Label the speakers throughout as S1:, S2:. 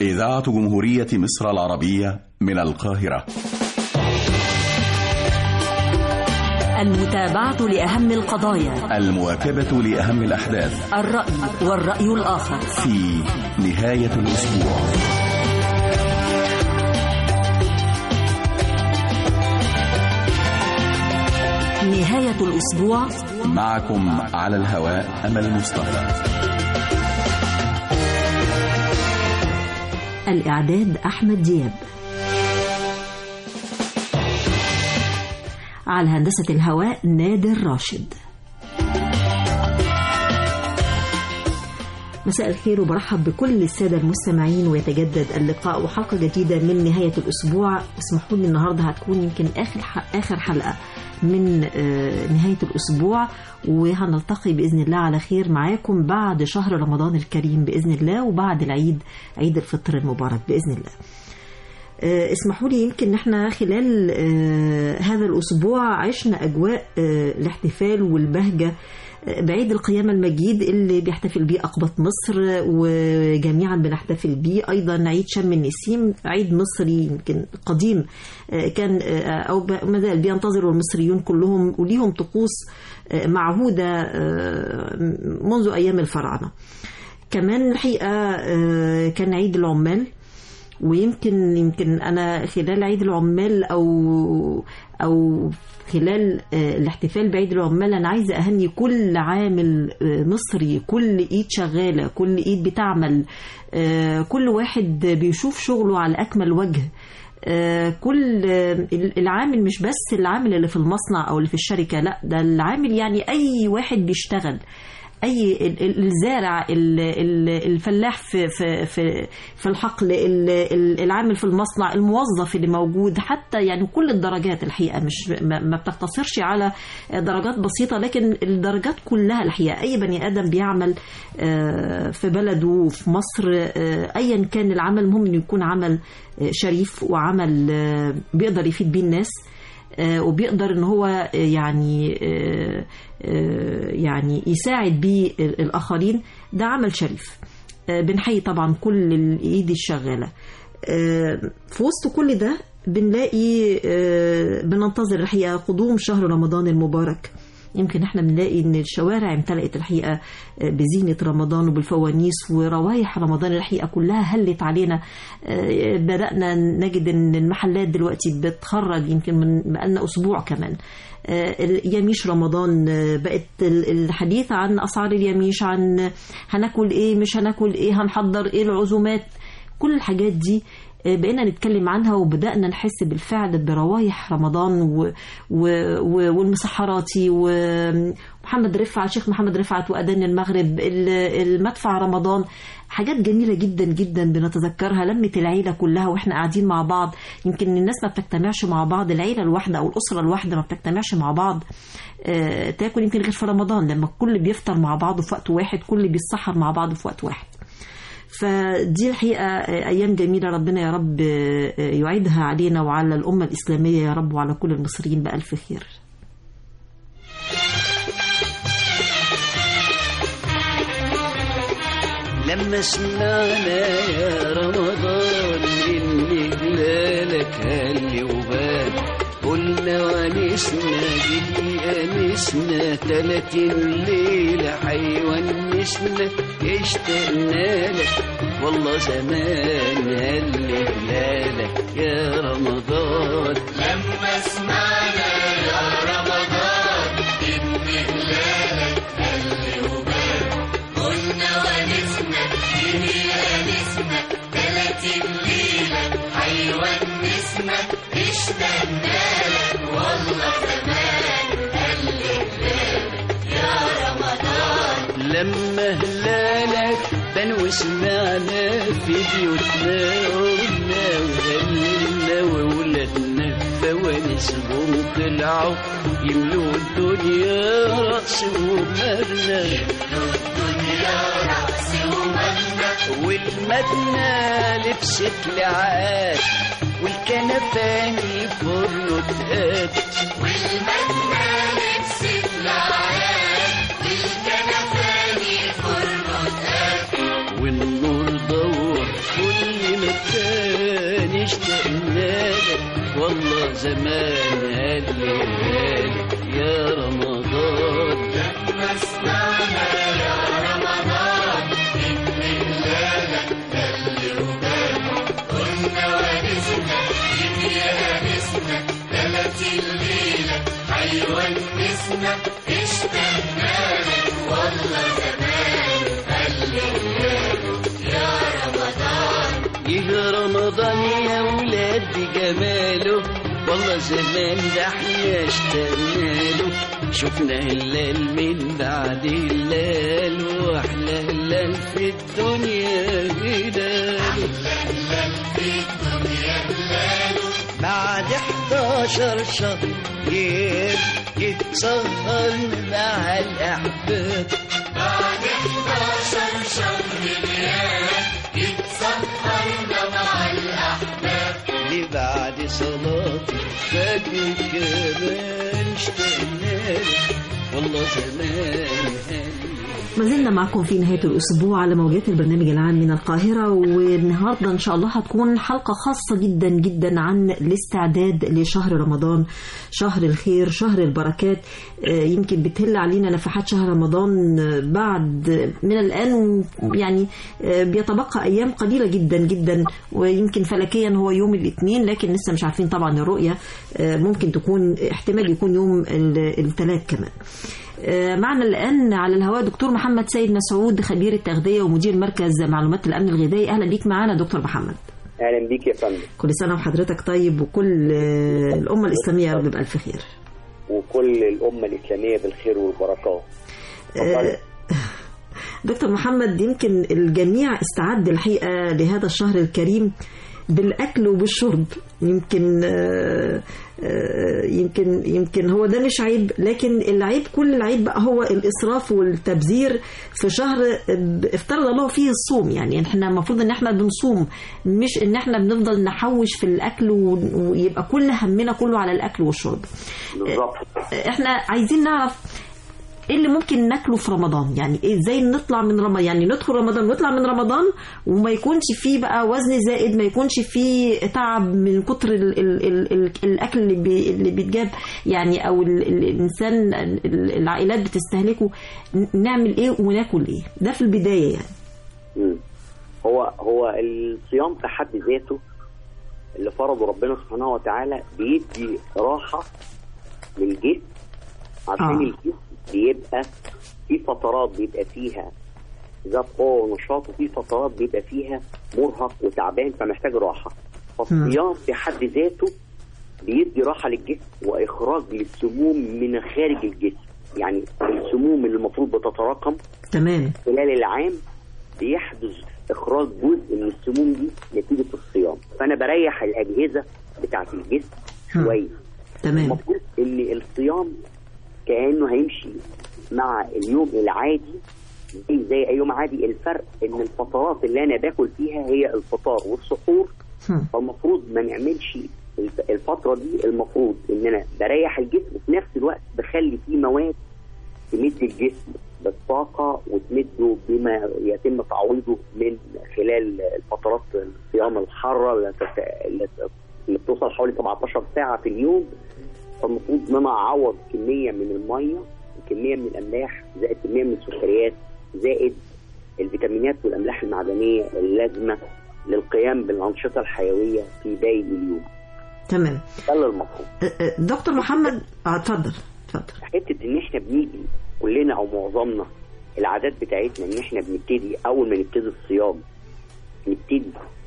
S1: إذاعة جمهورية مصر العربية من القاهرة
S2: المتابعة لأهم القضايا
S1: المواكبة لأهم الأحداث
S2: الرأي والرأي الآخر
S1: في نهاية الأسبوع
S2: نهاية الأسبوع
S1: معكم على الهواء أمل مصطفى
S2: الإعداد أحمد دياب على هندسة الهواء نادر راشد مساء الخير وبرحب بكل السادة المستمعين ويتجدد اللقاء وحلقة جديدة من نهاية الأسبوع اسمحوا لي النهاردة هتكون يمكن آخر آخر حلقة من نهاية الأسبوع وهنلتقي بإذن الله على خير معاكم بعد شهر رمضان الكريم بإذن الله وبعد العيد عيد الفطر المبارك بإذن الله اسمحوا لي يمكن ان احنا خلال هذا الاسبوع عشنا اجواء الاحتفال والبهجه بعيد القيامة المجيد اللي بيحتفل بيه أقبط مصر وجميعا بنحتفل بيه أيضا عيد شم النسيم عيد مصري يمكن قديم كان أو ما زال بينتظروا المصريون كلهم وليهم طقوس معهودة منذ أيام الفراعنة كمان الحقيقة كان عيد العمال ويمكن يمكن انا خلال عيد العمال او او خلال الاحتفال بعيد العمال انا عايزه اهني كل عامل مصري كل ايد شغاله كل ايد بتعمل كل واحد بيشوف شغله على اكمل وجه كل العامل مش بس العامل اللي في المصنع او اللي في الشركه لا ده العامل يعني اي واحد بيشتغل اي الزارع الفلاح في في في في الحقل العامل في المصنع الموظف اللي موجود حتى يعني كل الدرجات الحقيقه مش ما بتقتصرش على درجات بسيطه لكن الدرجات كلها الحقيقه اي بني ادم بيعمل في بلده في مصر ايا كان العمل المهم انه يكون عمل شريف وعمل بيقدر يفيد بيه الناس وبيقدر ان هو يعني يعني يساعد بيه الاخرين ده عمل شريف بنحيي طبعا كل الايد الشغاله في وسط كل ده بنلاقي بننتظر الحقيقه قدوم شهر رمضان المبارك يمكن احنا بنلاقي ان الشوارع امتلأت الحقيقه بزينه رمضان وبالفوانيس وروايح رمضان الحقيقه كلها هلت علينا بدأنا نجد ان المحلات دلوقتي بتخرج يمكن من بقالنا اسبوع كمان يميش رمضان بقت الحديث عن اسعار اليميش عن هناكل ايه مش هناكل ايه هنحضر ايه العزومات كل الحاجات دي بقينا نتكلم عنها وبدأنا نحس بالفعل بروايح رمضان و... و... و... والمسحراتي ومحمد رفعت شيخ محمد رفعت وأذان المغرب المدفع رمضان حاجات جميلة جدا جدا بنتذكرها لمة العيلة كلها واحنا قاعدين مع بعض يمكن الناس ما بتجتمعش مع بعض العيلة الواحدة أو الأسرة الواحدة ما بتجتمعش مع بعض آه تاكل يمكن غير في رمضان لما الكل بيفطر مع بعضه في وقت واحد كل بيتسحر مع بعضه في وقت واحد فدي الحقيقة أيام جميلة ربنا يا رب يعيدها علينا وعلى الأمة الإسلامية يا رب وعلى كل المصريين بألف خير
S3: لما سمعنا يا رمضان إن هلالك هل وبان قلنا ونسنا جدي أنسنا تلاتين ليلة حيونسنا اشتقنا لك والله زمان هل هلالك يا رمضان
S4: لما سمعنا يا رمضان إن هلالك هل وبان قلنا ونسنا جدي أنسنا تلاتين ليلة حيونسنا اشتقنا لك والله زمان هل هلالك يا رمضان
S3: لما هلالك بان وسمعنا في بيوتنا قلنا وهللنا وولادنا فوانسهم طلعوا يملوا الدنيا رأس ومرنا
S4: الدنيا رأس ومنا
S3: والمدنة لبست لعاد والكنفاني فرن اتقاد
S4: والمدنة لبست لعاد والكنفاني فرن
S3: والنور دور كل اشتقنا لك والله زمان هلي هلي يا رمضان
S4: لما سمعنا يا رمضان إن هلالك دل وبان قلنا ونسنا إن يانسنا دلت الليلة حيونسنا اشتقنا لك والله زمان هل هلالك يا رمضان
S3: جه رمضان يا ولاد بجماله والله زمان ده احنا اشتقنا له شفنا هلال من بعد هلال واحلى هلال في الدنيا هلال
S4: في الدنيا هلاله
S3: بعد 11 شهر يه- يتسهر مع الأحباب
S4: بعد 11 شهر غياب يتسهرنا مع الأحباب
S3: اللي بعد صلاة الفجر كمان اشتقنا لك والله زمان هلي
S2: ما زلنا معكم في نهاية الأسبوع على موجات البرنامج العام من القاهرة والنهاردة إن شاء الله هتكون حلقة خاصة جدا جدا عن الاستعداد لشهر رمضان شهر الخير شهر البركات آه، يمكن بتهل علينا نفحات شهر رمضان آه، بعد من الآن يعني آه، بيتبقى أيام قليلة جدا جدا ويمكن فلكيا هو يوم الاثنين لكن لسه مش عارفين طبعا الرؤية آه، ممكن تكون احتمال يكون يوم الثلاث كمان آه، معنا الآن على الهواء دكتور محمد سيد مسعود خبير التغذية ومدير مركز معلومات الأمن الغذائي أهلا بيك معنا دكتور محمد
S5: اهلا بيك يا فندم
S2: كل سنة وحضرتك طيب وكل آه، الأمة الإسلامية يا رب بألف خير
S5: وكل الامه الاسلاميه بالخير والبركات
S2: آه، دكتور محمد يمكن الجميع استعد الحقيقة لهذا الشهر الكريم بالأكل وبالشرب يمكن آه، آه، يمكن يمكن هو ده مش عيب لكن العيب كل العيب بقى هو الإسراف والتبذير في شهر افترض الله فيه الصوم يعني احنا المفروض ان احنا بنصوم مش ان احنا بنفضل نحوش في الأكل و- ويبقى كل همنا كله على الأكل والشرب
S5: بالظبط
S2: احنا عايزين نعرف ايه اللي ممكن ناكله في رمضان يعني إيه ازاي نطلع من رمضان يعني ندخل رمضان ونطلع من رمضان وما يكونش فيه بقى وزن زائد ما يكونش فيه تعب من كتر ال ال ال ال الاكل اللي, بي اللي بيتجاب يعني او ال ال الانسان ال- العائلات بتستهلكه ن- نعمل ايه وناكل ايه ده في البدايه يعني
S5: مم. هو هو الصيام في حد ذاته اللي فرضه ربنا سبحانه وتعالى بيدي راحه للجسم عشان
S2: آه.
S5: الجسم بيبقى في فترات بيبقى فيها ذات قوه ونشاط وفي فترات بيبقى فيها مرهق وتعبان فمحتاج راحه فالصيام في حد ذاته بيدي راحه للجسم واخراج للسموم من خارج الجسم يعني السموم اللي المفروض بتتراكم
S2: تمام
S5: خلال العام بيحدث اخراج جزء من السموم دي نتيجه الصيام فانا بريح الاجهزه بتاعه الجسم
S2: هم.
S5: شويه
S2: تمام
S5: المفروض ان الصيام كانه هيمشي مع اليوم العادي زي زي اي يوم عادي الفرق ان الفترات اللي انا باكل فيها هي الفطار والسحور
S2: هم.
S5: فالمفروض ما نعملش الف- الفتره دي المفروض ان انا بريح الجسم وفي نفس الوقت بخلي فيه مواد تمد الجسم بالطاقه وتمده بما يتم تعويضه من خلال الفترات الصيام الحاره اللي تت- اللي اللي بتوصل حوالي 17 ساعه في اليوم فالمفروض ان انا اعوض كميه من الميه وكميه من الاملاح زائد كميه من السكريات زائد الفيتامينات والاملاح المعدنيه اللازمه للقيام بالانشطه الحيويه في باقي اليوم
S2: تمام
S5: ده اللي المفروض
S2: أه، أه، دكتور محمد اه اتفضل اتفضل
S5: حته ان احنا بنيجي كلنا او معظمنا العادات بتاعتنا ان احنا بنبتدي اول ما نبتدي الصيام نبتدي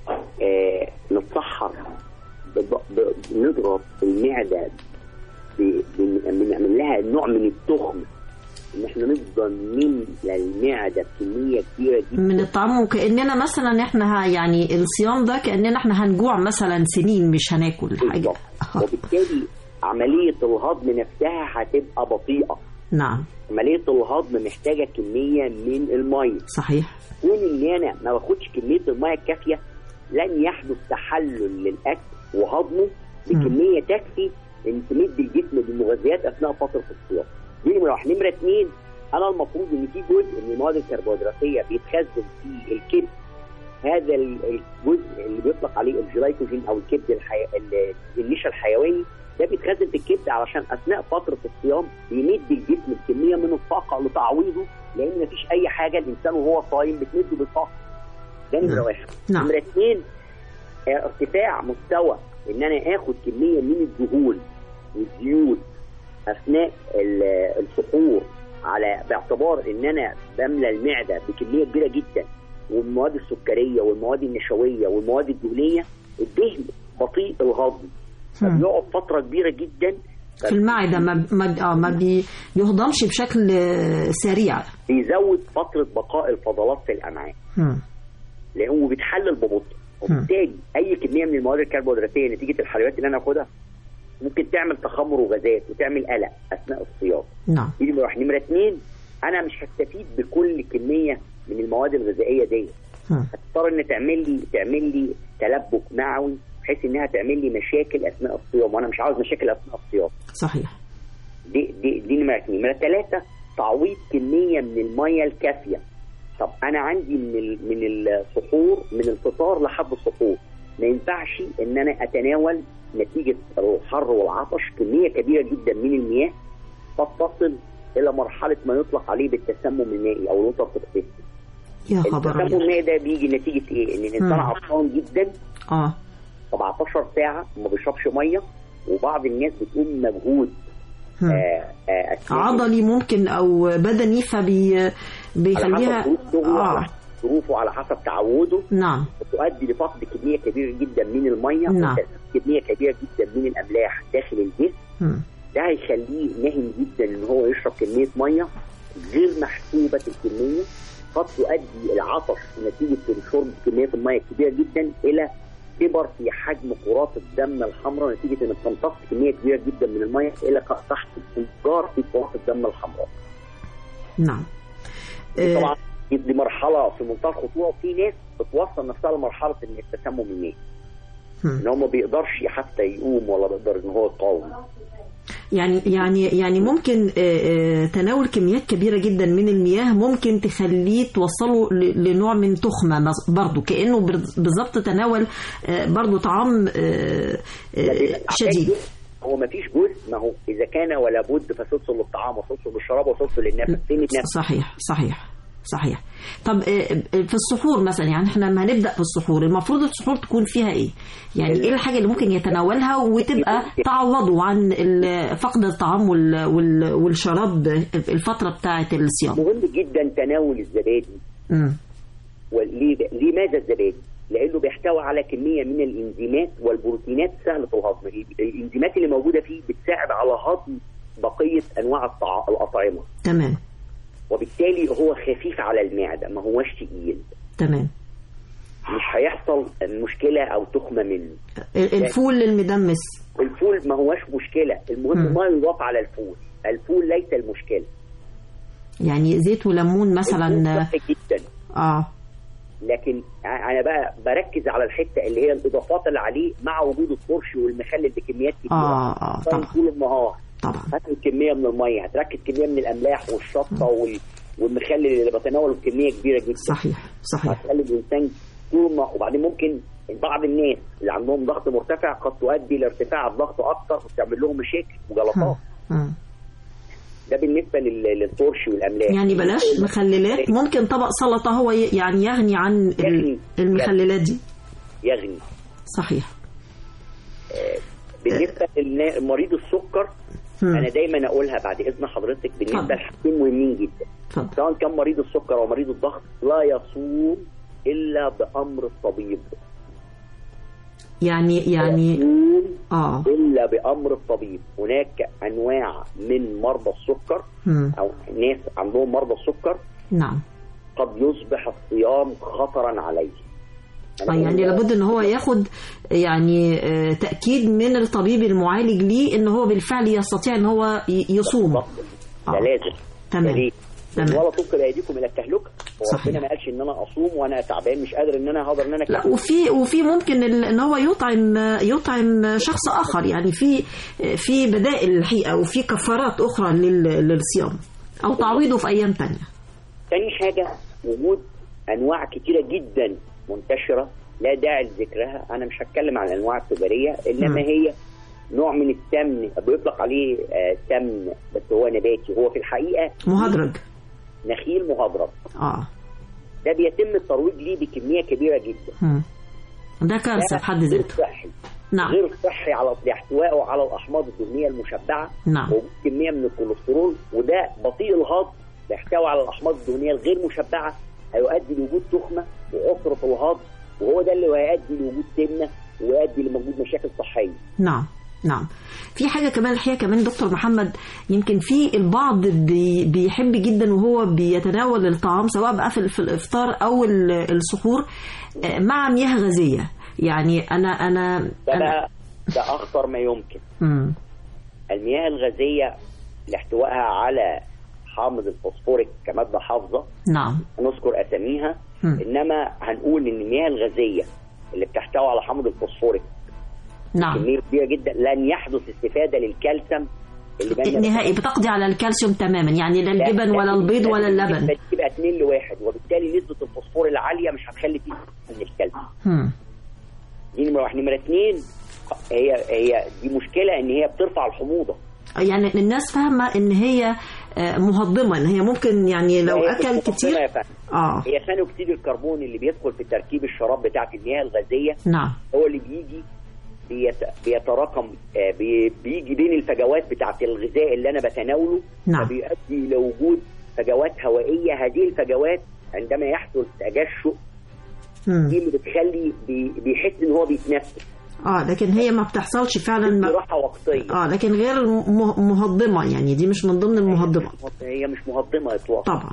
S5: آه نتسحر بض- ب- نضرب المعده ب- بن- بنعمل لها نوع من التخم ان احنا نفضل نملى المعده بكميه كبيره جدا
S2: من الطعام وكاننا مثلا احنا ه- يعني الصيام ده كاننا احنا هنجوع مثلا سنين مش هناكل حاجه
S5: بالظبط. وبالتالي عمليه الهضم نفسها هتبقى بطيئه
S2: نعم
S5: عمليه الهضم محتاجه كميه من الميه
S2: صحيح
S5: كون ان انا ما باخدش كميه الميه الكافيه لن يحدث تحلل للاكل وهضمه بكميه تكفي ان تمد الجسم بالمغذيات اثناء فتره الصيام. دي نمره واحد، نمره اثنين انا المفروض ان في جزء من المواد الكربوهيدراتيه بيتخزن في الكبد هذا ال- الجزء اللي بيطلق بيطلق عليه الجلايكوجين او الكبد الحي... ال- النشا الحيواني ده بيتخزن في الكبد علشان اثناء فتره الصيام بيمد الجسم بكميه من الطاقه لتعويضه لان مفيش اي حاجه الانسان وهو صايم بتمده بالطاقه ده نمره
S2: نعم.
S5: واحد
S2: نعم.
S5: نمره اثنين آه، ارتفاع مستوى ان انا اخد كميه من الدهون والزيوت اثناء ال- السحور على باعتبار ان انا بملى المعده بكميه كبيره جدا والمواد السكريه والمواد النشويه والمواد الدهنيه الدهن بطيء الهضم
S2: مم.
S5: فبيقعد فتره كبيره جدا
S2: في المعدة ما ما آه ما بي- بيهضمش بشكل آه، سريع
S5: بيزود فتره بقاء الفضلات في الامعاء
S2: مم.
S5: لانه بيتحلل ببطء وبالتالي اي كميه من المواد الكربوهيدراتيه نتيجه الحلويات اللي انا اخدها ممكن تعمل تخمر وغازات وتعمل قلق اثناء الصيام
S2: نعم
S5: دي نمره واحد نمره اثنين انا مش هستفيد بكل كميه من المواد الغذائيه دي
S2: مم.
S5: هتضطر ان تعمل لي تعمل لي تلبك معوي بحيث انها تعمل لي مشاكل اثناء الصيام وانا مش عاوز مشاكل اثناء الصيام
S2: صحيح
S5: دي دي دي نمره اثنين نمره ثلاثه تعويض كميه من الميه الكافيه طب انا عندي من ال- من السحور من الفطار لحد السحور ما ينفعش ان انا اتناول نتيجه الحر والعطش كميه كبيره جدا من المياه قد تصل الى مرحله ما يطلق عليه بالتسمم المائي او الوتر توكسيستي
S2: يا خبر
S5: التسمم
S2: أبيض.
S5: المائي ده بيجي نتيجه ايه؟ ان الانسان
S2: مم.
S5: عطشان جدا
S2: اه
S5: 17 ساعه ما بيشربش ميه وبعض الناس بتقوم مجهود
S2: مم.
S5: آه، آه، أثناء
S2: عضلي ممكن او بدني فبي
S5: على
S2: بيخليها
S5: حسب ظروف شغله على
S2: اه
S5: حسب ظروفه على حسب تعوده
S2: نعم
S5: بتؤدي لفقد كميه كبيره جدا من الميه
S2: نعم.
S5: وتركيز كميه كبيره جدا من الاملاح داخل الجسم
S2: مم.
S5: ده هيخليه نهم جدا ان هو يشرب كميه ميه غير محسوبه الكميه قد تؤدي العطش نتيجه شرب كميه الميه الكبيره جدا الى كبر في حجم كرات الدم الحمراء نتيجه انك تمتص كميه كبيره جدا من الميه الى تحت انفجار في كرات الدم الحمراء.
S2: نعم آه،
S5: طبعا دي مرحله في منتهى الخطوره وفي ناس بتوصل نفسها لمرحله ان التسمم المائي
S2: مم.
S5: ان هو ما بيقدرش حتى يقوم ولا بيقدر ان هو يقاوم
S2: يعني يعني يعني ممكن آه، آه، تناول كميات كبيره جدا من المياه ممكن تخليه توصله ل- لنوع من تخمه مز- برضه كانه بر- بالظبط تناول آه، برضه طعام آه،
S5: ده
S2: آه،
S5: بيبقى
S2: شديد
S5: جزء، هو ما فيش جزء ما هو اذا كان ولا بد فسلسل للطعام وسلسل للشراب وسلسل للنفس فين النفس
S2: صحيح صحيح صحيح طب آه، في السحور مثلا يعني احنا لما هنبدا في السحور المفروض السحور تكون فيها ايه يعني ايه الحاجه اللي ممكن يتناولها وتبقى تعوضه عن ال- فقد الطعام وال- وال- والشراب الفتره بتاعه الصيام
S5: مهم جدا تناول الزبادي
S2: مم.
S5: وليه لماذا الزبادي؟ لانه بيحتوي على كميه من الانزيمات والبروتينات سهله الهضم الانزيمات اللي موجوده فيه بتساعد على هضم بقيه انواع الطع... الاطعمه
S2: تمام
S5: وبالتالي هو خفيف على المعده ما هوش تقيل
S2: تمام
S5: مش هيحصل مشكله او تخمه منه
S2: الفول المدمس
S5: الفول ما هوش مشكله المهم
S2: مم.
S5: ما يضاف على الفول الفول ليس المشكله
S2: يعني زيت وليمون
S5: الفول
S2: مثلا
S5: صحي جدا
S2: اه
S5: لكن انا بقى بركز على الحته اللي هي الاضافات اللي عليه مع وجود الطرش والمخلل بكميات كتيره
S2: اه اه
S5: طبعا
S2: طبعا
S5: طول النهار
S2: طبعا
S5: هات كميه من الميه هتركز كميه من الاملاح والشطه وال... والمخلل اللي بتناوله بكميه كبيره جدا
S2: صحيح صحيح
S5: هتخلي الانسان طول ما وبعدين ممكن بعض الناس اللي عندهم ضغط مرتفع قد تؤدي لارتفاع الضغط اكتر وتعمل لهم مشاكل وجلطات
S2: مم.
S5: ده بالنسبه لل- للطرش والاملاح
S2: يعني بلاش مخللات ممكن طبق سلطه هو ي- يعني يغني عن ال-
S5: يغني.
S2: المخللات دي
S5: يغني
S2: صحيح
S5: بالنسبه لمريض السكر
S2: مم.
S5: انا دايما اقولها بعد اذن حضرتك بالنسبه
S2: اتفضل.
S5: لحاجتين مهمين جدا
S2: اتفضل
S5: سواء كان مريض السكر او مريض الضغط لا يصوم الا بامر الطبيب
S2: يعني يعني
S5: يصوم
S2: اه
S5: الا بامر الطبيب هناك انواع من مرضى السكر
S2: مم.
S5: او ناس عندهم مرضى السكر
S2: نعم
S5: قد يصبح الصيام خطرا عليه أنا
S2: آه، يعني
S5: بقول
S2: لابد ان هو ياخد يعني آه، تاكيد من الطبيب المعالج ليه ان هو بالفعل يستطيع ان هو ي- يصوم
S5: بالظبط. ده
S2: آه.
S5: لازم ده
S2: تمام
S5: ليه؟
S2: تمام.
S5: ولا تلقوا بايديكم الى التهلكه
S2: صحيح.
S5: وربنا ما قالش ان انا اصوم وانا تعبان مش قادر ان انا هقدر ان انا
S2: لا
S5: أكمل.
S2: وفي وفي ممكن ال- ان هو يطعم يطعم شخص اخر يعني في في بدائل الحقيقه وفي كفارات اخرى لل- للصيام او تعويضه في ايام تانية
S5: تاني حاجه وجود انواع كتيره جدا منتشره لا داعي لذكرها انا مش هتكلم عن الانواع التجاريه انما
S2: مم.
S5: هي نوع من السمن بيطلق عليه آه، سمن بس هو نباتي هو في الحقيقه
S2: مهدرج
S5: نخيل مهدرج
S2: اه
S5: ده بيتم الترويج ليه بكميه كبيره جدا
S2: مم. ده كارثه
S5: ده
S2: في حد
S5: غير
S2: ذاته
S5: صحي
S2: نعم
S5: غير صحي على لاحتوائه على الاحماض الدهنيه المشبعه
S2: نعم
S5: وجود كميه من الكوليسترول وده بطيء الهضم بيحتوي على الاحماض الدهنيه الغير مشبعه هيؤدي لوجود تخمه وعسر في الهضم وهو ده اللي هيؤدي لوجود سمنه ويؤدي لوجود مشاكل صحيه
S2: نعم نعم في حاجة كمان الحقيقة كمان دكتور محمد يمكن في البعض بي بيحب جدا وهو بيتناول الطعام سواء بقى في, في الإفطار أو ال- السحور آه، مع مياه غازية يعني أنا أنا
S5: ده
S2: أنا
S5: بقى ده اخطر ما يمكن
S2: مم.
S5: المياه الغازيه لاحتوائها على حامض الفوسفوريك كماده حافظه
S2: نعم
S5: نذكر اساميها
S2: مم.
S5: انما هنقول ان المياه الغازيه اللي بتحتوي على حامض الفوسفوريك
S2: نعم
S5: كميه كبيره جدا لن يحدث استفاده للكالسيوم اللي بين
S2: نهائي بتقضي على الكالسيوم تماما يعني لا الجبن ولا البيض ولا اللبن
S5: تبقى 2 لواحد وبالتالي نسبه الفوسفور العاليه مش هتخلي فيه من الكالسيوم
S2: مم.
S5: دي نمره واحد نمره اثنين هي هي دي مشكله ان هي بترفع الحموضه
S2: يعني الناس فاهمة إن هي آه، مهضمة إن هي ممكن يعني لو
S5: هي
S2: أكل
S5: مش
S2: كتير
S5: مهضمة يا فندم.
S2: آه
S5: هي ثاني اكسيد الكربون اللي بيدخل في تركيب الشراب بتاعت المياه الغازيه
S2: نعم
S5: هو اللي بيجي بيت... بيتراكم آه، بي... بيجي بين الفجوات بتاعت الغذاء اللي انا بتناوله
S2: نعم.
S5: فبيؤدي الى وجود فجوات هوائيه هذه الفجوات عندما يحدث تجشؤ
S2: مم.
S5: دي اللي بتخلي بي... بيحس ان هو بيتنفس
S2: اه لكن هي ما بتحصلش فعلا
S5: دي
S2: ما
S5: راحه وقتيه
S2: اه لكن غير م- مهضمه يعني دي مش من ضمن المهضمه
S5: هي مش مهضمه اطلاقا
S2: طبعا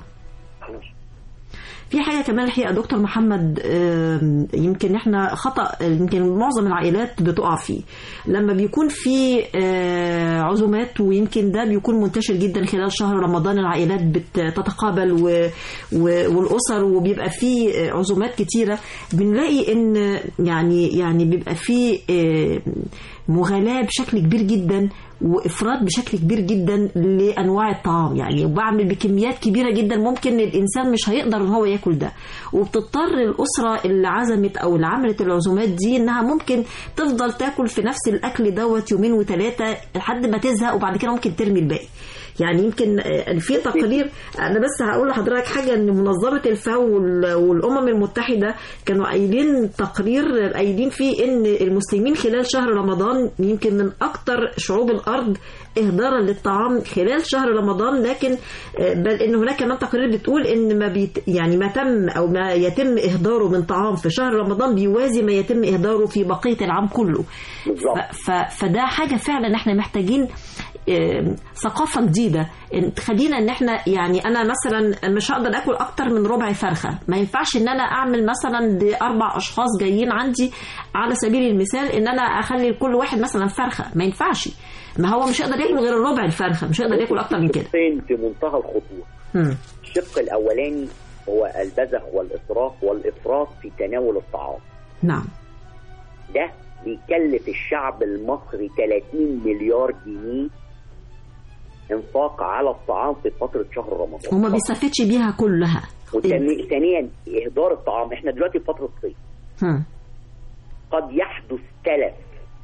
S2: في حاجه كمان الحقيقه دكتور محمد آم، يمكن احنا خطا يمكن معظم العائلات بتقع فيه لما بيكون في آه، عزومات ويمكن ده بيكون منتشر جدا خلال شهر رمضان العائلات بتتقابل و... و... والاسر وبيبقى في آه، عزومات كتيره بنلاقي ان يعني يعني بيبقى في آه، مغالاة بشكل كبير جدا وافراط بشكل كبير جدا لانواع الطعام يعني وبعمل بكميات كبيره جدا ممكن الانسان مش هيقدر ان هو ياكل ده وبتضطر الاسره اللي عزمت او اللي عملت العزومات دي انها ممكن تفضل تاكل في نفس الاكل دوت يومين وثلاثه لحد ما تزهق وبعد كده ممكن ترمي الباقي يعني يمكن آه، في تقارير انا بس هقول لحضرتك حاجه ان منظمه الفاو وال- والامم المتحده كانوا قايلين تقرير قايلين فيه ان المسلمين خلال شهر رمضان يمكن من اكتر شعوب الارض اهدارا للطعام خلال شهر رمضان لكن آه، بل ان هناك كمان تقارير بتقول ان ما بيت يعني ما تم او ما يتم اهداره من طعام في شهر رمضان بيوازي ما يتم اهداره في بقيه العام كله
S5: بالظبط
S2: ف- ف- فده حاجه فعلا احنا محتاجين آم، ثقافه جديده إن تخلينا ان احنا يعني انا مثلا مش هقدر اكل اكتر من ربع فرخه ما ينفعش ان انا اعمل مثلا لاربع اشخاص جايين عندي على سبيل المثال ان انا اخلي لكل واحد مثلا فرخه ما ينفعش ما هو مش هيقدر ياكل غير ربع الفرخه مش هيقدر ياكل اكتر من كده
S5: شقين في منتهى الخطوره
S2: مم.
S5: الشق الاولاني هو البذخ والاسراف والافراط في تناول الطعام
S2: نعم
S5: ده بيكلف الشعب المصري 30 مليار جنيه انفاق على الطعام في فتره شهر رمضان
S2: وما بيستفدش بيها كلها
S5: وثاني- ثانيا اهدار الطعام احنا دلوقتي في فتره صيف
S2: مم.
S5: قد يحدث تلف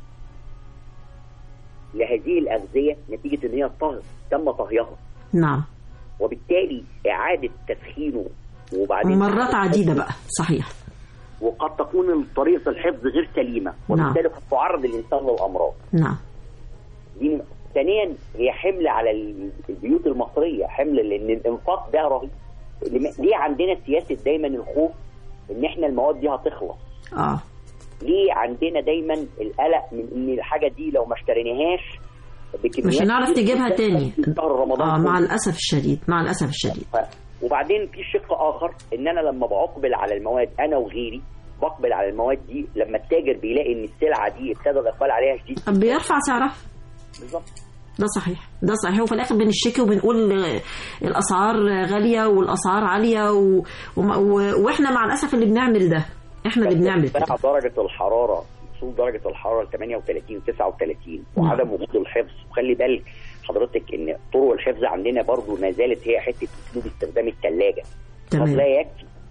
S5: لهذه الاغذيه نتيجه ان هي طهر تم طهيها
S2: نعم
S5: وبالتالي اعاده تسخينه وبعدين
S2: مرات عديده بقى صحيح
S5: وقد تكون طريقه الحفظ غير سليمه وبالتالي قد تعرض الانسان للامراض
S2: نعم
S5: دي ثانيا هي حمل على ال- البيوت المصريه حمل لان الانفاق ده رهيب لم- ليه عندنا سياسه دايما الخوف ان احنا المواد دي هتخلص
S2: اه
S5: ليه عندنا دايما القلق من ان الحاجه دي لو ما اشتريناهاش بكميات
S2: مش هنعرف
S5: كتير
S2: تجيبها
S5: جداً
S2: تاني
S5: في شهر رمضان
S2: اه مع
S5: كله.
S2: الاسف الشديد مع الاسف الشديد
S5: ف- وبعدين في شق اخر ان انا لما بقبل على المواد انا وغيري بقبل على المواد دي لما التاجر بيلاقي ان السلعه دي ابتدى الاقبال عليها شديد
S2: بيرفع سعرها
S5: بالظبط
S2: ده صحيح ده صحيح وفي الاخر بنشتكي وبنقول آه، الاسعار غاليه والاسعار عاليه و... وما- و... واحنا مع الاسف اللي بنعمل ده احنا اللي بنعمل كده
S5: ارتفاع درجه الحراره وصول درجه الحراره ل 38 و 39 وعدم وجود الحفظ وخلي بالك حضرتك ان طرق الحفظ عندنا برضو ما زالت هي حته اسلوب استخدام الثلاجه قد
S2: تمام
S5: لا يكفي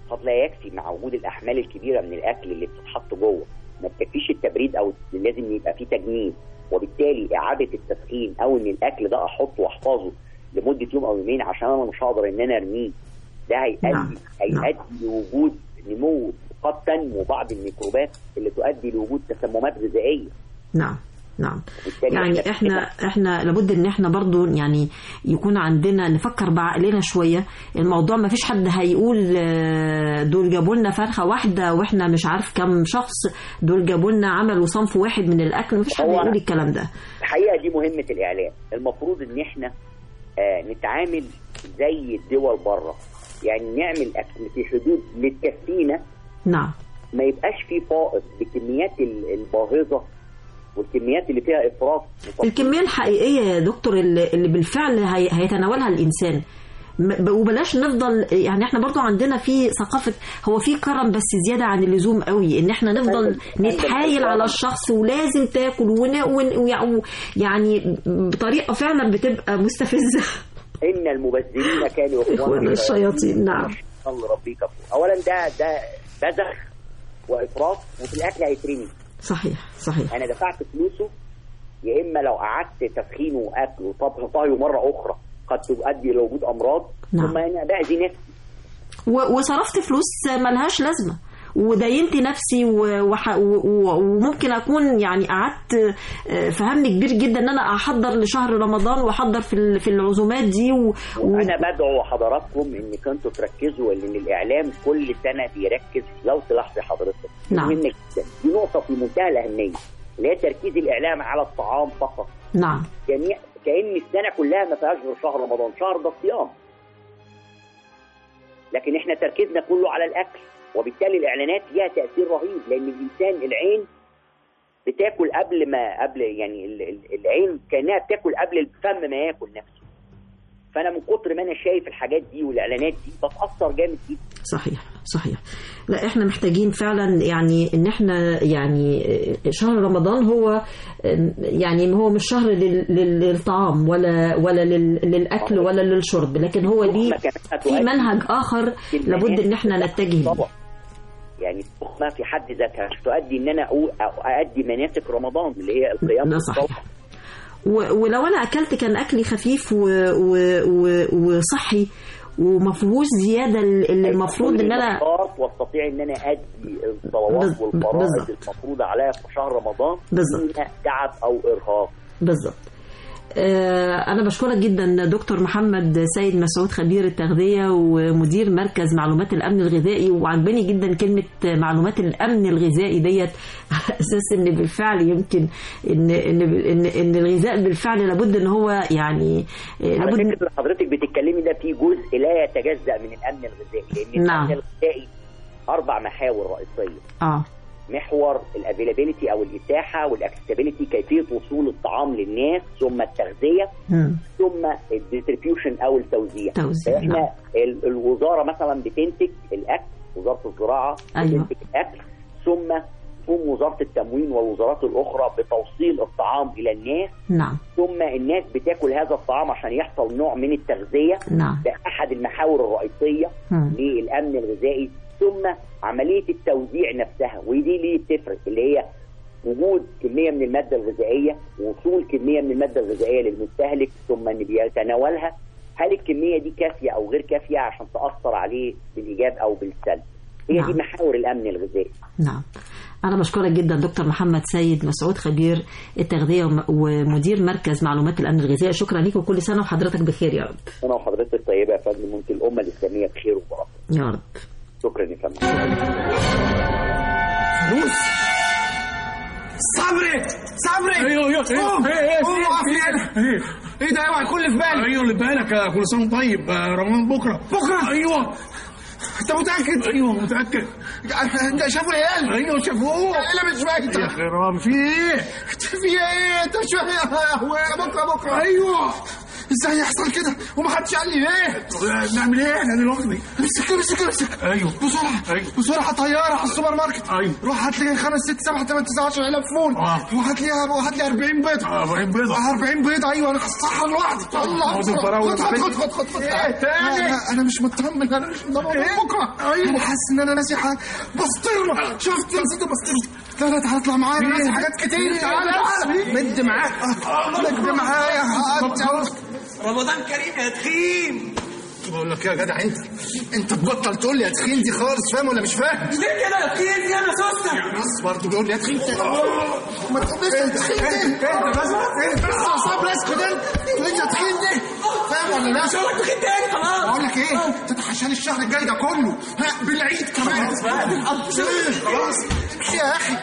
S5: قد لا يكفي مع وجود الاحمال الكبيره من الاكل اللي بتتحط جوه ما تكفيش التبريد او لازم يبقى فيه تجميد وبالتالي اعاده التسخين او ان الاكل ده احطه واحفظه لمده يوم او يومين عشان انا مش هقدر ان انا ارميه ده
S2: نعم.
S5: هيؤدي هيؤدي لوجود نمو قد تنمو بعض الميكروبات اللي تؤدي لوجود تسممات غذائيه
S2: نعم نعم
S5: وبالتالي
S2: يعني احنا احنا لابد ان احنا برضو يعني يكون عندنا نفكر بعقلنا شويه الموضوع ما فيش حد هيقول آه، دول جابوا لنا فرخه واحده واحنا مش عارف كم شخص دول جابوا لنا عملوا صنف واحد من الاكل ما فيش حد
S5: هو-
S2: يقول الكلام ده
S5: الحقيقه دي مهمه الاعلام المفروض ان احنا آه نتعامل زي الدول بره يعني نعمل اكل في حدود للتكفينا
S2: نعم
S5: ما يبقاش في فائض بكميات ال- الباهظه والكميات اللي فيها افراط
S2: الكميه الحقيقيه يا دكتور اللي اللي بالفعل هي- هيتناولها الانسان م- ب- وبلاش نفضل يعني احنا برضو عندنا في ثقافة هو في كرم بس زيادة عن اللزوم قوي ان احنا نفضل نتحايل على الشخص ولازم تاكل ون ون ويع- يعني بطريقة فعلا بتبقى مستفزة
S5: ان المبذرين كانوا
S2: إخوان
S5: اخوان
S2: الشياطين، نعم.
S5: الله ربي كفور اولا ده ده بذخ وافراط وفي الاكل هيترمي
S2: صحيح صحيح
S5: انا دفعت فلوسه يا اما لو قعدت تسخينه واكله وطبخ طهيه مره اخرى قد تؤدي لوجود امراض
S2: نعم.
S5: ثم انا باذي نفسي
S2: و- وصرفت فلوس ملهاش لازمه ودينت نفسي و- وح- و- و- وممكن اكون يعني قعدت آه، في هم كبير جدا ان انا احضر لشهر رمضان واحضر في ال- في العزومات دي و... و...
S5: وانا بدعو حضراتكم ان كنتوا تركزوا ان الاعلام كل سنه بيركز لو تلاحظي حضرتك
S2: نعم.
S5: مهمه جدا دي نقطه في منتهى الاهميه اللي هي تركيز الاعلام على الطعام فقط
S2: نعم
S5: جميع كان السنه كلها ما فيهاش غير شهر رمضان شهر ده صيام لكن احنا تركيزنا كله على الاكل وبالتالي الاعلانات ليها تاثير رهيب لان الانسان العين بتاكل قبل ما قبل يعني ال- ال- العين كانها بتاكل قبل الفم ما ياكل نفسه فانا من كتر ما انا شايف الحاجات دي والاعلانات دي بتاثر جامد جدا
S2: صحيح صحيح لا احنا محتاجين فعلا يعني ان احنا يعني شهر رمضان هو يعني هو مش شهر لل- لل- للطعام ولا ولا لل- للاكل ولا للشرب لكن هو ليه
S5: التخمة كمان
S2: في
S5: هتؤدي
S2: منهج اخر لابد ان احنا نتجه ليه
S5: طبعا يعني التخمه في حد ذاتها تؤدي ان انا أقو- اؤدي مناسك رمضان اللي هي القيام
S2: ده صحيح.
S5: والصوم.
S2: و- ولو انا اكلت كان اكلي خفيف و... و... و... وصحي وما فيهوش زياده اللي المفروض ان انا
S5: النقاط واستطيع ان انا ادي الصلوات
S2: بز-
S5: والفرائض
S2: بالظبط.
S5: المفروضه عليا في شهر رمضان
S2: بالظبط.
S5: دون تعب او ارهاق
S2: بالظبط آه، أنا بشكرك جدا دكتور محمد سيد مسعود خبير التغذية ومدير مركز معلومات الأمن الغذائي وعجباني جدا كلمة معلومات الأمن الغذائي ديت على أساس إن بالفعل يمكن إن إن إن, إن الغذاء بالفعل لابد إن هو يعني آه،
S5: على
S2: لابد
S5: فكره حضرتك بتتكلمي ده في جزء لا يتجزا من الامن الغذائي لان
S2: نعم.
S5: الامن الغذائي اربع محاور رئيسيه
S2: آه
S5: محور الافيلابيلتي او الاتاحه والاكسسبيلتي كيفيه وصول الطعام للناس ثم التغذيه
S2: مم.
S5: ثم الديستريبيوشن او التوزيع
S2: توزيع،
S5: فاحنا
S2: نعم.
S5: ال- الوزاره مثلا بتنتج الاكل وزاره الزراعه
S2: أيوة.
S5: بتنتج الاكل ثم تقوم وزاره التموين والوزارات الاخرى بتوصيل الطعام الى الناس
S2: نعم
S5: ثم الناس بتاكل هذا الطعام عشان يحصل نوع من التغذيه
S2: نعم
S5: ده احد المحاور الرئيسيه
S2: مم.
S5: للامن الغذائي ثم عمليه التوزيع نفسها ودي ليه بتفرق اللي هي وجود كميه من الماده الغذائيه وصول كميه من الماده الغذائيه للمستهلك ثم ان بيتناولها هل الكميه دي كافيه او غير كافيه عشان تاثر عليه بالايجاب او بالسلب هي
S2: نعم.
S5: دي محاور الامن الغذائي
S2: نعم أنا بشكرك جدا دكتور محمد سيد مسعود خبير التغذية وم- ومدير مركز معلومات الأمن الغذائي شكرا ليك وكل سنة وحضرتك بخير يا رب
S5: انا وحضرتك طيبه يا فندم وانت الامه الاسلاميه بخير وبركه
S2: يا رب
S5: شكرا يا فندم
S6: فلوس صبري صبري
S7: ايوه ايوه
S6: قوم
S7: ايه ايه
S6: قوم وقف لي هنا
S7: ايه
S6: ايه ده اوعى يكون اللي في بالي
S7: ايوه اللي بالك يا كل سنه وأنت طيب آه، رمضان بكره
S6: بكره
S7: ايوه
S6: انت متاكد
S7: ايوه متاكد
S6: انت شافوا العيال
S7: ايوه شافوه
S6: ايه اللي مش باين
S7: يا خرام في ايه
S6: في ايه انت شو يا بكره بكره
S7: ايوه
S6: ازاي يحصل كده ومحدش قال لي ليه
S7: نعمل ايه احنا دلوقتي
S6: امسك امسك امسك
S7: ايوه
S6: بسرعه
S7: أيوة.
S6: بسرعه طياره على السوبر ماركت
S7: أيوة.
S6: روح هات لي 5 6 7 8 9 10 علب فول
S7: آه.
S6: وهات لي وهات لي 40 بيضه
S7: آه، 40 بيضة.
S6: 40 بيضه ايوه انا هصحى لوحدي الله
S7: خد
S6: بسرعة.
S7: الفراولة
S6: خد خد
S7: معلش.
S6: خد خد خد
S7: إيه تاني؟
S6: انا انا مش مطمن انا مش مطمن
S7: إيه؟
S6: بكره
S7: أيوة.
S6: انا حاسس ان انا ناسي حاجه بسطرمه شفت نسيت البسطرمه لا لا تعالى اطلع معايا انا ناسي حاجات كتير تعالى تعالى مد معاك آه، مد معايا هات.
S8: رمضان كريم يا تخين
S6: بقول لك إيه يا جدع انت انت تبطل تقول لي يا تخين دي خالص فاهم ولا مش فاهم؟
S8: ليه كده يا تخين دي انا سوسته
S6: بس برضه بيقول لي يا تخين ما تقوليش يا تخين دي بس بس يا صبري اسكت انت تقول لي يا تخين دي فاهم ولا لا؟
S8: مش هقول لك تخين تاني خلاص
S6: بقول لك ايه تتحشاني الشهر الجاي ده كله ها بالعيد كمان إيه، خلاص امشي يا اخي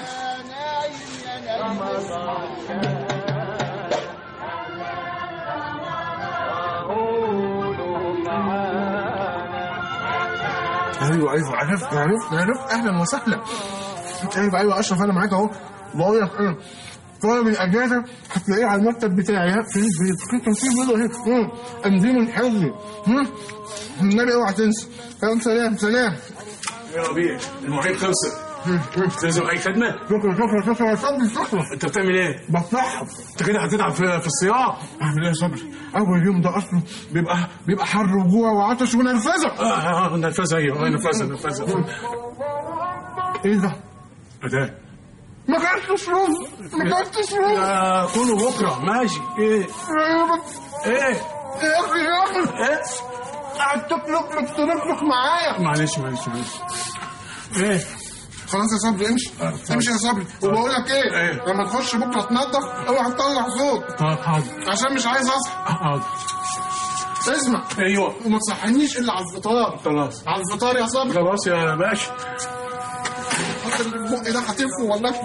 S6: ايوه ايوه عرفت عرفت عرفت اهلا وسهلا ايوه ايوه اشرف انا معاك اهو بقول لك ايه طالب الاجازه هتلاقيه على المكتب بتاعي ها في في كان في بيضه اهي مم. انزيم الحفظي مم. النبي اوعى تنسى سلام سلام سلام
S7: يا ربيع المواعيد خلصت لازم اي خدمه
S6: شكرا شكرا شكرا يا صبري شكرا
S7: انت بتعمل ايه؟
S6: بصحب
S7: انت كده هتتعب في, في الصياعه
S6: اعمل ايه يا صبري اول يوم ده اصله بيبقى بيبقى حر وجوع وعطش ونرفزه
S7: اه اه نرفزه ايوه نرفزه نرفزه
S6: ايه ده؟
S7: ده
S6: ما كانتش رز ما كانتش رز
S7: آه كله بكره ماشي ايه ايه
S6: يا اخي يا اخي
S7: ايه
S6: قاعد تفلق تنفخ معايا
S7: معلش معلش معلش ايه
S6: خلاص يا صبري امشي امشي يا صبري وبقول لك ايه
S7: إيه؟
S6: لما تخش بكره تنظف اوعى تطلع صوت
S7: طب حاضر
S6: عشان مش عايز اصحى
S7: حاضر
S6: اسمع
S7: ايوه
S6: وما تصحينيش الا على الفطار
S7: خلاص
S6: على الفطار يا صبري
S7: خلاص يا باشا
S6: حط اللي في بقي ده هتنفه والله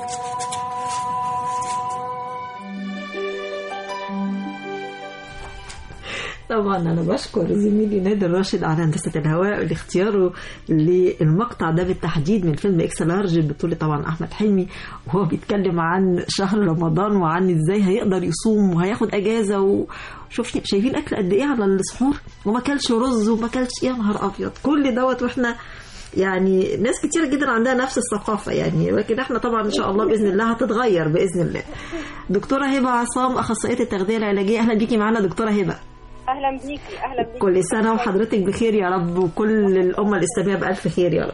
S2: طبعا انا بشكر زميلي نادر راشد على هندسه الهواء لاختياره للمقطع ده بالتحديد من فيلم اكس لارج بطوله طبعا احمد حلمي وهو بيتكلم عن شهر رمضان وعن ازاي هيقدر يصوم وهياخد اجازه وشوف شايفين اكل قد ايه على السحور وما كلش رز وما كلش يا نهار ابيض كل دوت واحنا يعني ناس كتيرة جدا عندها نفس الثقافة يعني لكن احنا طبعا ان شاء الله بإذن الله هتتغير بإذن الله دكتورة هبة عصام أخصائية التغذية العلاجية أهلا بيكي معانا دكتورة هبة
S9: اهلا بيكي اهلا بيكي
S2: كل سنة وحضرتك بخير يا رب وكل الأمة الإسلامية بألف خير يا رب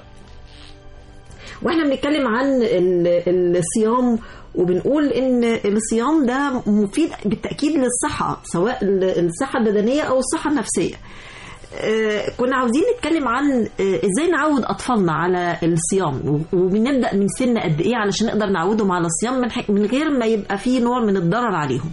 S2: واحنا بنتكلم عن ال- الصيام وبنقول ان الصيام ده مفيد بالتاكيد للصحه سواء ال- الصحه البدنيه او الصحه النفسيه آه، كنا عاوزين نتكلم عن آه، ازاي نعود اطفالنا على الصيام و- وبنبدا من سن قد ايه علشان نقدر نعودهم على الصيام من ح- من غير ما يبقى فيه نوع من الضرر عليهم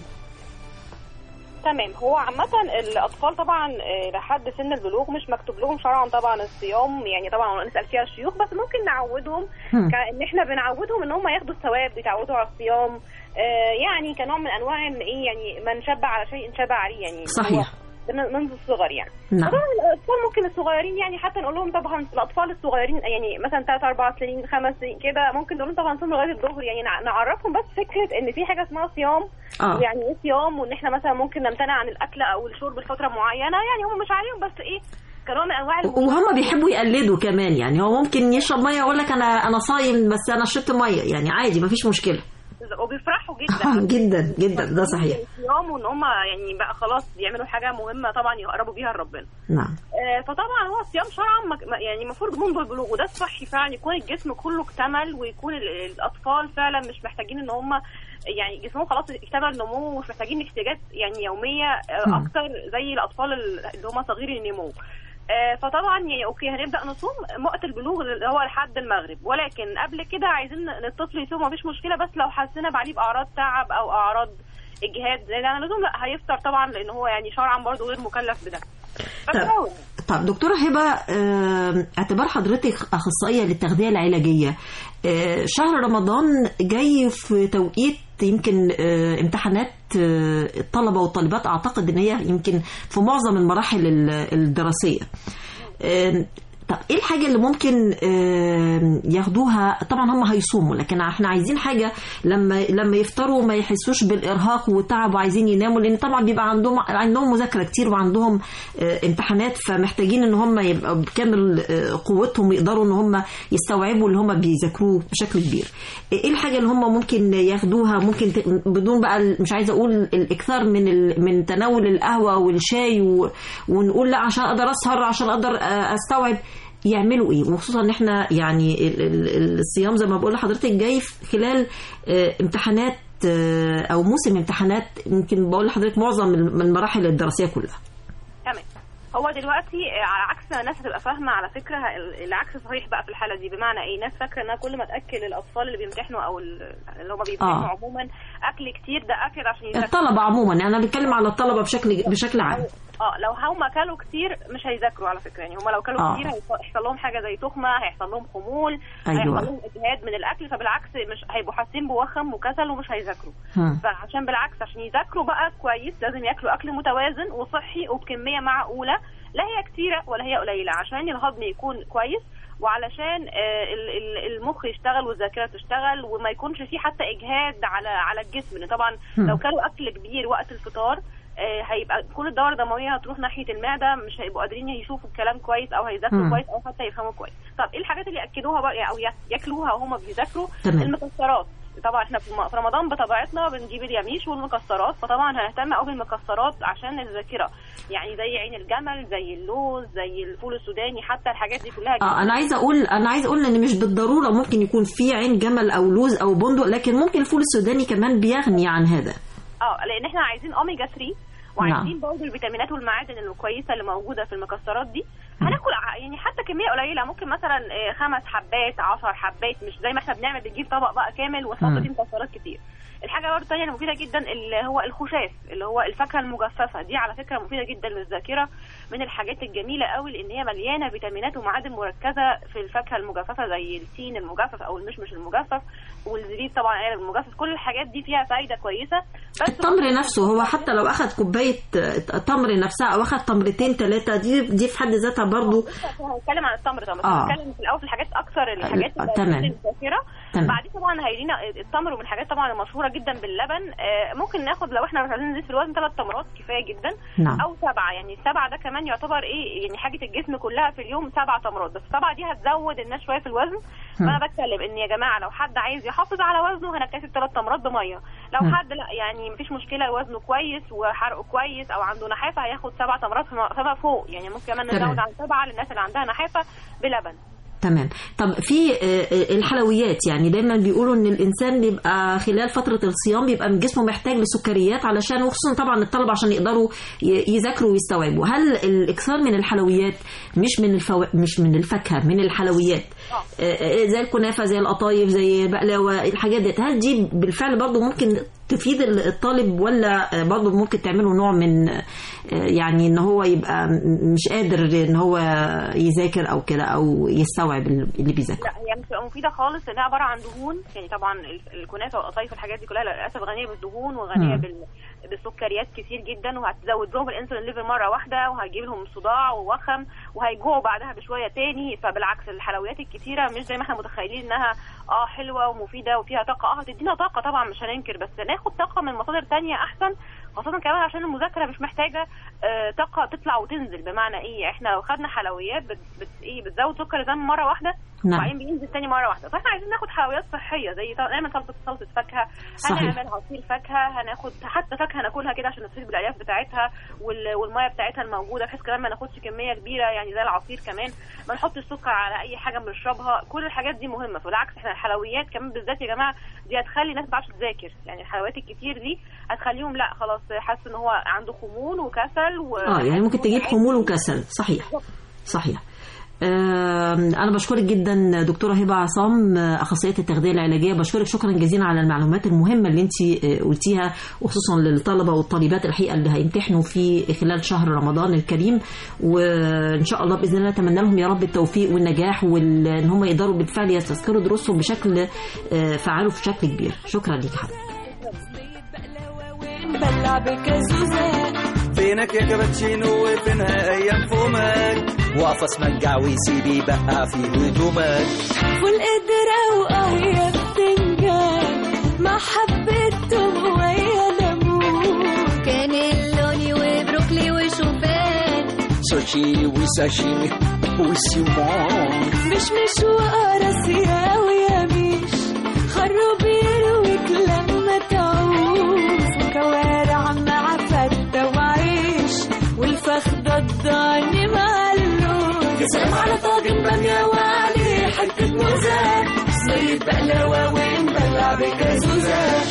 S9: تمام هو عامة الأطفال طبعا آه، لحد سن البلوغ مش مكتوب لهم شرعا طبعا الصيام يعني طبعا نسأل فيها الشيوخ بس ممكن نعودهم
S2: هم.
S9: كأن احنا بنعودهم ان هم ياخدوا الثواب بيتعودوا على الصيام آه، يعني كنوع من انواع ان ايه يعني من شبع على شيء شبع عليه يعني
S2: صحيح.
S9: هو من- منذ الصغر يعني
S2: نعم
S9: طبعا الاطفال ممكن الصغيرين يعني حتى نقول لهم طبعا الاطفال الصغيرين يعني مثلا 3 4 سنين 5 سنين كده ممكن نقول لهم طبعا صوم لغايه الظهر يعني نع- نعرفهم بس فكره ان في حاجه اسمها صيام
S2: اه
S9: يعني ايه صيام وان احنا مثلا ممكن نمتنع عن الاكل او الشرب لفتره معينه يعني هم مش عليهم بس ايه كنوع من انواع الم-
S2: وهم بيحبوا يقلدوا كمان يعني هو ممكن يشرب ميه يقول لك انا انا صايم بس انا شربت ميه يعني عادي مفيش مشكله
S9: وبيفرحوا جدا
S2: جدا جدا ده صحيح
S9: الصيام وان هم يعني بقى خلاص يعملوا حاجه مهمه طبعا يقربوا بيها لربنا
S2: نعم
S9: آه، فطبعا هو الصيام شرعا مك- ما- يعني المفروض منذ البلوغ وده الصحي فعلا يكون الجسم كله اكتمل ويكون ال- الاطفال فعلا مش محتاجين ان هم يعني جسمهم خلاص اكتمل نمو ومش محتاجين احتياجات يعني يوميه آه،
S2: مم.
S9: اكتر زي الاطفال ال- اللي هم صغيري النمو آه، فطبعا يعني اوكي هنبدا نصوم وقت البلوغ اللي هو لحد المغرب ولكن قبل كده عايزين ان الطفل يصوم مفيش مشكله بس لو حسينا بعديه باعراض تعب او اعراض اجهاد زي ده لازم لا هيفطر طبعا لان هو يعني شرعا برضه غير مكلف بده بس
S2: طب.
S9: هو
S2: طب دكتورة هبة آه، اعتبار حضرتك أخصائية للتغذية العلاجية آه، شهر رمضان جاي في توقيت يمكن آه، امتحانات آه، الطلبة والطالبات أعتقد إن هي يمكن في معظم المراحل ال- الدراسية آه، طب ايه الحاجه اللي ممكن آم، ياخدوها طبعا هم هيصوموا لكن احنا عايزين حاجه لما لما يفطروا ما يحسوش بالارهاق والتعب وعايزين يناموا لان طبعا بيبقى عندهم عندهم مذاكره كتير وعندهم آه، امتحانات فمحتاجين ان هم يبقى بكامل آه، قوتهم ويقدروا ان هم يستوعبوا اللي هم بيذاكروه بشكل كبير ايه الحاجه اللي هم ممكن ياخدوها ممكن ت- بدون بقى ال- مش عايزه اقول الاكثار من ال- من تناول القهوه والشاي و... ونقول لا عشان اقدر اسهر عشان اقدر آه، استوعب يعملوا ايه وخصوصا ان احنا يعني ال- ال- الصيام زي ما بقول لحضرتك جاي في خلال آه، امتحانات آه، او موسم امتحانات يمكن بقول لحضرتك معظم من المراحل الدراسيه كلها
S9: تمام هو دلوقتي آه، على عكس ما الناس هتبقى فاهمه على فكره ال- العكس صحيح بقى في الحاله دي بمعنى ايه ناس فاكره انها كل ما تاكل الاطفال اللي بيمتحنوا او ال- اللي هم بيمتحنوا
S2: آه.
S9: عموما اكل كتير ده اكل عشان يذاكروا
S2: الطلبه عموما انا بتكلم على الطلبه بشكل بشكل عام
S9: اه لو هم كلوا كتير مش هيذاكروا على فكره يعني هم لو كلوا
S2: آه.
S9: كتير هيحص- هيحصل لهم حاجه زي تخمه هيحصل لهم خمول
S2: أيوة.
S9: هيحصل لهم اجهاد من الاكل فبالعكس مش هيبقوا حاسين بوخم وكسل ومش هيذاكروا
S2: هم.
S9: فعشان بالعكس عشان يذاكروا بقى كويس لازم ياكلوا اكل متوازن وصحي وبكميه معقوله لا هي كتيره ولا هي قليله عشان الهضم يكون كويس وعلشان آه، ال- ال- المخ يشتغل والذاكره تشتغل وما يكونش فيه حتى اجهاد على على الجسم لان طبعا
S2: هم.
S9: لو كلوا اكل كبير وقت الفطار آه، هيبقى كل الدوره الدمويه هتروح ناحيه المعده مش هيبقوا قادرين يشوفوا الكلام كويس او هيذاكروا
S2: مم.
S9: كويس او حتى يفهموا كويس طب ايه الحاجات اللي ياكلوها بقى او يا- ياكلوها وهم بيذاكروا
S2: تمام.
S9: المكسرات طبعا احنا في م- في رمضان بطبيعتنا بنجيب اليميش والمكسرات فطبعا هنهتم قوي بالمكسرات عشان الذاكره يعني زي عين الجمل زي اللوز زي الفول السوداني حتى الحاجات دي كلها
S2: اه انا عايزه اقول انا عايزه اقول ان مش بالضروره ممكن يكون في عين جمل او لوز او بندق لكن ممكن الفول السوداني كمان بيغني عن هذا
S9: اه لان احنا عايزين اوميجا 3 وعايزين برضه الفيتامينات والمعادن الكويسه اللي موجوده في المكسرات دي هناكل ع- يعني حتى كميه قليله ممكن مثلا آه، خمس حبات 10 حبات مش زي ما احنا بنعمل بنجيب طبق بقى كامل ونحط
S2: مم.
S9: فيه مكسرات كتير الحاجه برضه الثانيه المفيده جدا اللي هو الخشاف اللي هو الفاكهه المجففه دي على فكره مفيده جدا للذاكره من الحاجات الجميله قوي لان هي مليانه فيتامينات ومعادن مركزه في الفاكهه المجففه زي التين المجفف او المشمش المجفف والزبيب طبعا العنب المجفف كل الحاجات دي فيها فايده كويسه بس
S2: التمر نفسه هو حتى لو اخذ كوبايه آه، تمر نفسها او اخذ تمرتين ثلاثه دي دي في حد ذاتها برضه
S9: هنتكلم عن التمر طبعا بس
S2: آه.
S9: هنتكلم في الاول في الحاجات اكثر الحاجات
S2: آه،
S9: اللي
S2: تمام.
S9: الذاكره
S2: تمام.
S9: بعدين طبعا هيلينا التمر ومن الحاجات طبعا المشهوره جدا باللبن آه، ممكن ناخد لو احنا مش عايزين نزيد في الوزن ثلاث تمرات كفايه جدا
S2: نعم.
S9: او سبعه يعني السبعه ده كمان يعتبر ايه يعني حاجه الجسم كلها في اليوم سبع تمرات بس السبعه دي هتزود الناس شويه في الوزن فانا بتكلم ان يا جماعه لو حد عايز يحافظ على وزنه هنكتفي بثلاث تمرات بميه لو
S2: مم.
S9: حد لا يعني مفيش مشكله وزنه كويس وحرقه كويس او عنده نحافه هياخد سبع تمرات فما فما فوق يعني ممكن كمان
S2: تمام.
S9: نزود عن سبعه للناس اللي عندها نحافه بلبن
S2: تمام طب في آه، آه، الحلويات يعني دايما بيقولوا ان الانسان بيبقى خلال فتره الصيام بيبقى من جسمه محتاج لسكريات علشان وخصوصا طبعا الطلبه عشان يقدروا ي- يذاكروا ويستوعبوا هل الاكثار من الحلويات مش من الفو... مش من الفاكهه من الحلويات آه، آه، زي الكنافه زي القطايف زي البقلاوه الحاجات دي هل دي بالفعل برضو ممكن تفيد الطالب ولا آه، برضو ممكن تعمله نوع من آه، يعني ان هو يبقى م- مش قادر ان هو يذاكر او كده او يستوعب اللي بيذاكره
S9: لا هي مش بتبقى مفيده خالص لانها عباره عن دهون يعني طبعا ال- الكنافه والقطايف والحاجات دي كلها للاسف غنيه بالدهون وغنيه
S2: مم.
S9: بال بالسكريات كتير جدا وهتزود لهم الانسولين ليفل مره واحده وهتجيب لهم صداع ووخم وهيجوعوا بعدها بشويه تاني فبالعكس الحلويات الكتيره مش زي ما احنا متخيلين انها اه حلوه ومفيده وفيها طاقه اه هتدينا طاقه طبعا مش هننكر بس ناخد طاقه من مصادر تانية احسن خاصة كمان عشان المذاكرة مش محتاجة آه طاقة تطلع وتنزل بمعنى ايه احنا لو خدنا حلويات بت بت ايه بتزود سكر الدم مرة واحدة
S2: نعم.
S9: وبعدين بينزل تاني مرة واحدة فاحنا عايزين ناخد حلويات صحية زي طل- نعمل سلطة سلطة فاكهة
S2: صحيح.
S9: هنعمل عصير فاكهة هناخد حتى فاكهة ناكلها كده عشان نستفيد بالالياف بتاعتها وال- والمية بتاعتها الموجودة بحيث كمان ما ناخدش كمية كبيرة يعني زي العصير كمان ما نحطش سكر على اي حاجة بنشربها كل الحاجات دي مهمة فبالعكس احنا الحلويات كمان بالذات يا جماعة دي هتخلي الناس ما تعرفش تذاكر يعني الحلويات الكتير دي هتخليهم لا خلاص حاسس ان هو عنده خمول وكسل و...
S2: اه يعني ممكن تجيب خمول وكسل صحيح صحيح آم، أنا بشكرك جدا دكتورة هبة عصام آه، أخصائية التغذية العلاجية بشكرك شكرا جزيلا على المعلومات المهمة اللي أنت آه، قلتيها وخصوصا للطلبة والطالبات الحقيقة اللي هيمتحنوا في خلال شهر رمضان الكريم وإن شاء الله بإذن الله أتمنى لهم يا رب التوفيق والنجاح وإن هم يقدروا بالفعل يستذكروا دروسهم بشكل آه، فعال وبشكل كبير شكرا ليك حضرتك
S10: بلع بكازوزة فينك يا كابتشينو وفينها ايام فمك وقفص مجعويسي بيبقى في هدومك
S11: فول قدرة واه يا بتنجان مع حبة توم ويا ليمون
S12: كان اللوني وبروكلي وشوفان
S10: سوشي وساشيمي وسيمون
S11: مش مش وقرص يا ويا ميش خروب يرويك لما تعوز كوارع مع فتة وعيش والفخدة الضاني مع اللوز يا سلام على طاجن بامية وعليه حتة موزة صيد بقلاوة ونبلع بكازوزة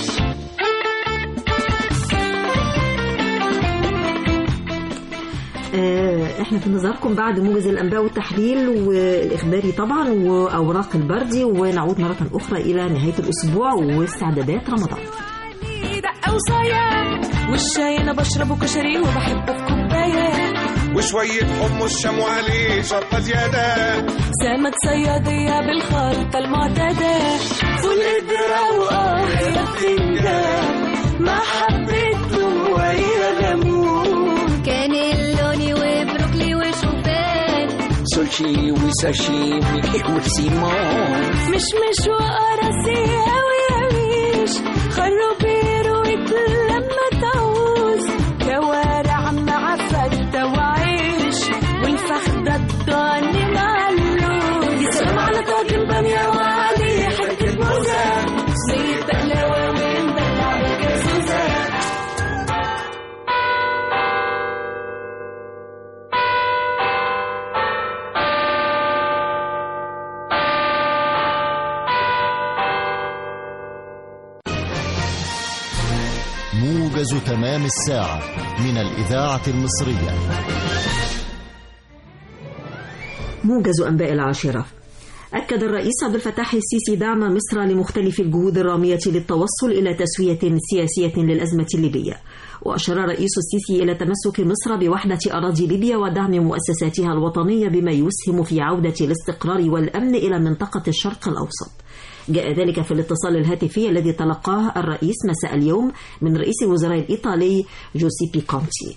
S2: آه، احنا في انتظاركم بعد موجز الانباء والتحليل والاخباري طبعا واوراق البردي ونعود مره اخرى الى نهايه الاسبوع واستعدادات رمضان
S11: دقة وصايا والشاي انا بشربه كشري وبحبه في كوبايه
S13: وشوية حمص شام وعليه شطة زيادة
S11: سمك صيادية بالخلطة المعتادة فول قدرة وآه يا بتنجان مع حبة توم ويا ليمون
S12: كان اللوني وبروكلي وشوفان
S10: سوشي وساشيمي وسيمون
S11: مش مش وقرص يا ويا ميش خروب يرويك لما تعوز كوارع مع فتة وعيش والفخدة الضاني مع اللوز يا سلام على طاجن بامية وعليه حتة موزة صيد بقلاوة ونبلع بالجازوزة
S14: موجز تمام الساعة من الإذاعة المصرية
S2: موجز أنباء العاشرة أكد الرئيس عبد الفتاح السيسي دعم مصر لمختلف الجهود الرامية للتوصل إلى تسوية سياسية للأزمة الليبية وأشار الرئيس السيسي إلى تمسك مصر بوحدة أراضي ليبيا ودعم مؤسساتها الوطنية بما يسهم في عودة الاستقرار والأمن إلى منطقة الشرق الأوسط جاء ذلك في الاتصال الهاتفي الذي تلقاه الرئيس مساء اليوم من رئيس الوزراء الإيطالي جوزيبي كونتي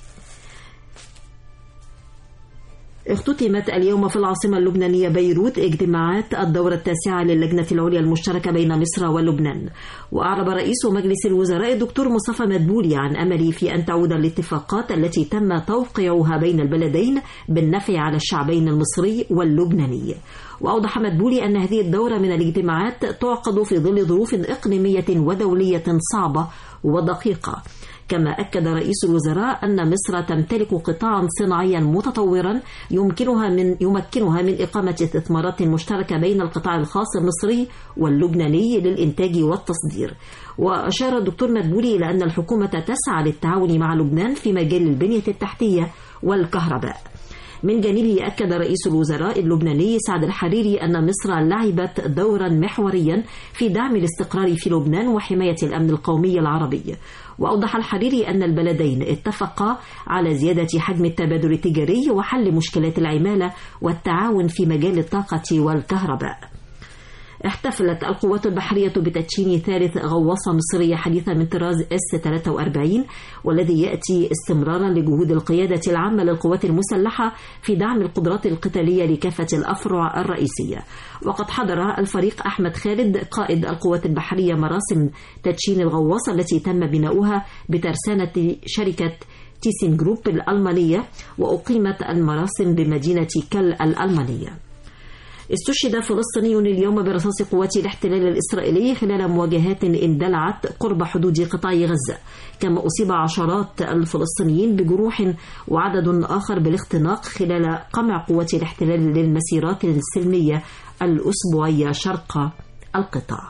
S2: اختتمت اليوم في العاصمة اللبنانية بيروت اجتماعات الدورة التاسعة للجنة العليا المشتركة بين مصر ولبنان وأعرب رئيس مجلس الوزراء الدكتور مصطفى مدبولي عن أمله في أن تعود الاتفاقات التي تم توقيعها بين البلدين بالنفع على الشعبين المصري واللبناني وأوضح مدبولي أن هذه الدورة من الاجتماعات تعقد في ظل ظروف إقليمية ودولية صعبة ودقيقة كما أكد رئيس الوزراء أن مصر تمتلك قطاعا صناعيا متطورا يمكنها من يمكنها من إقامة استثمارات مشتركة بين القطاع الخاص المصري واللبناني للإنتاج والتصدير وأشار الدكتور مدبولي إلى أن الحكومة تسعى للتعاون مع لبنان في مجال البنية التحتية والكهرباء من جانبه أكد رئيس الوزراء اللبناني سعد الحريري أن مصر لعبت دورا محوريا في دعم الاستقرار في لبنان وحماية الأمن القومي العربي وأوضح الحريري أن البلدين اتفقا على زيادة حجم التبادل التجاري وحل مشكلات العمالة والتعاون في مجال الطاقة والكهرباء احتفلت القوات البحرية بتدشين ثالث غواصة مصرية حديثة من طراز اس 43 والذي يأتي استمرارا لجهود القيادة العامة للقوات المسلحة في دعم القدرات القتالية لكافة الأفرع الرئيسية وقد حضر الفريق أحمد خالد قائد القوات البحرية مراسم تدشين الغواصة التي تم بناؤها بترسانة شركة تيسين جروب الألمانية وأقيمت المراسم بمدينة كل الألمانية استشهد فلسطيني اليوم برصاص قوات الاحتلال الإسرائيلي خلال مواجهات اندلعت قرب حدود قطاع غزة كما أصيب عشرات الفلسطينيين بجروح وعدد آخر بالاختناق خلال قمع قوات الاحتلال للمسيرات السلمية الأسبوعية شرق القطاع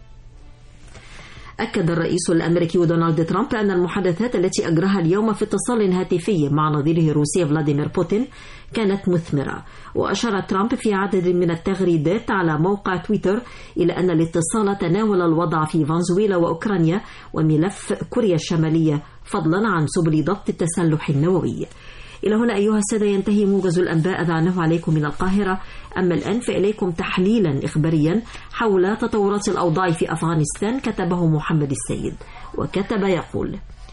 S2: أكد الرئيس الأمريكي دونالد ترامب أن المحادثات التي أجراها اليوم في اتصال هاتفي مع نظيره الروسي فلاديمير بوتين كانت مثمرة وأشار ترامب في عدد من التغريدات على موقع تويتر إلى أن الاتصال تناول الوضع في فنزويلا وأوكرانيا وملف كوريا الشمالية فضلا عن سبل ضبط التسلح النووي إلى هنا أيها السادة ينتهي موجز الأنباء أذعناه عليكم من القاهرة أما الآن فإليكم تحليلا إخباريا حول تطورات الأوضاع في أفغانستان كتبه محمد السيد وكتب يقول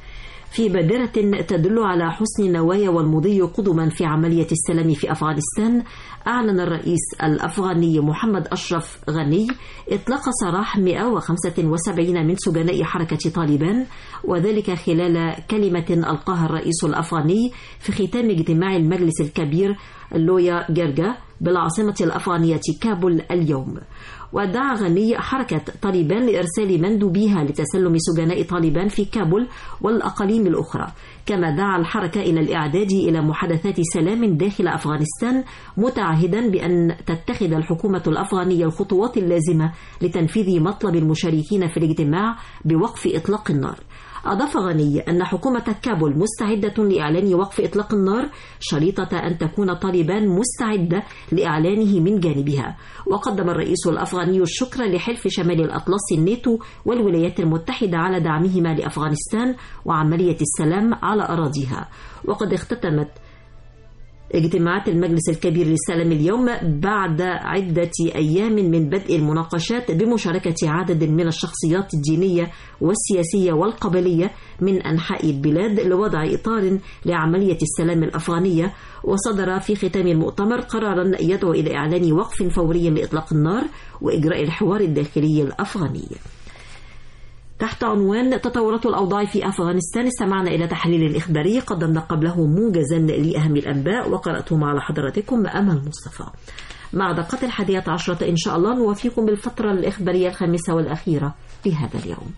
S2: في بادرة تدل على حسن النوايا والمضي قدما في عملية السلام في أفغانستان أعلن الرئيس الأفغاني محمد أشرف غني إطلاق سراح 175 من سجناء حركة طالبان وذلك خلال كلمة ألقاها الرئيس الأفغاني في ختام اجتماع المجلس الكبير لويا جيرجا بالعاصمة الأفغانية كابول اليوم ودعا غني حركة طالبان لإرسال مندوبيها لتسلم سجناء طالبان في كابول والأقاليم الأخرى كما دعا الحركة إلى الإعداد إلى محادثات سلام داخل أفغانستان متعهدا بأن تتخذ الحكومة الأفغانية الخطوات اللازمة لتنفيذ مطلب المشاركين في الاجتماع بوقف إطلاق النار أضاف غني أن حكومة كابول مستعدة لإعلان وقف إطلاق النار شريطة أن تكون طالبان مستعدة لإعلانه من جانبها وقدم الرئيس الأفغاني الشكر لحلف شمال الأطلس الناتو والولايات المتحدة على دعمهما لأفغانستان وعملية السلام على أراضيها وقد اختتمت اجتماعات المجلس الكبير للسلام اليوم بعد عدة أيام من بدء المناقشات بمشاركة عدد من الشخصيات الدينية والسياسية والقبلية من أنحاء البلاد لوضع إطار لعملية السلام الأفغانية وصدر في ختام المؤتمر قرارا يدعو إلى إعلان وقف فوري لإطلاق النار وإجراء الحوار الداخلي الأفغاني تحت عنوان تطورات الأوضاع في أفغانستان استمعنا إلى تحليل إخباري قدمنا قبله موجزا لأهم الأنباء وقرأته على حضراتكم أمل مصطفى مع دقة الحادية عشرة إن شاء الله نوافيكم بالفترة الإخبارية الخامسة والأخيرة في هذا اليوم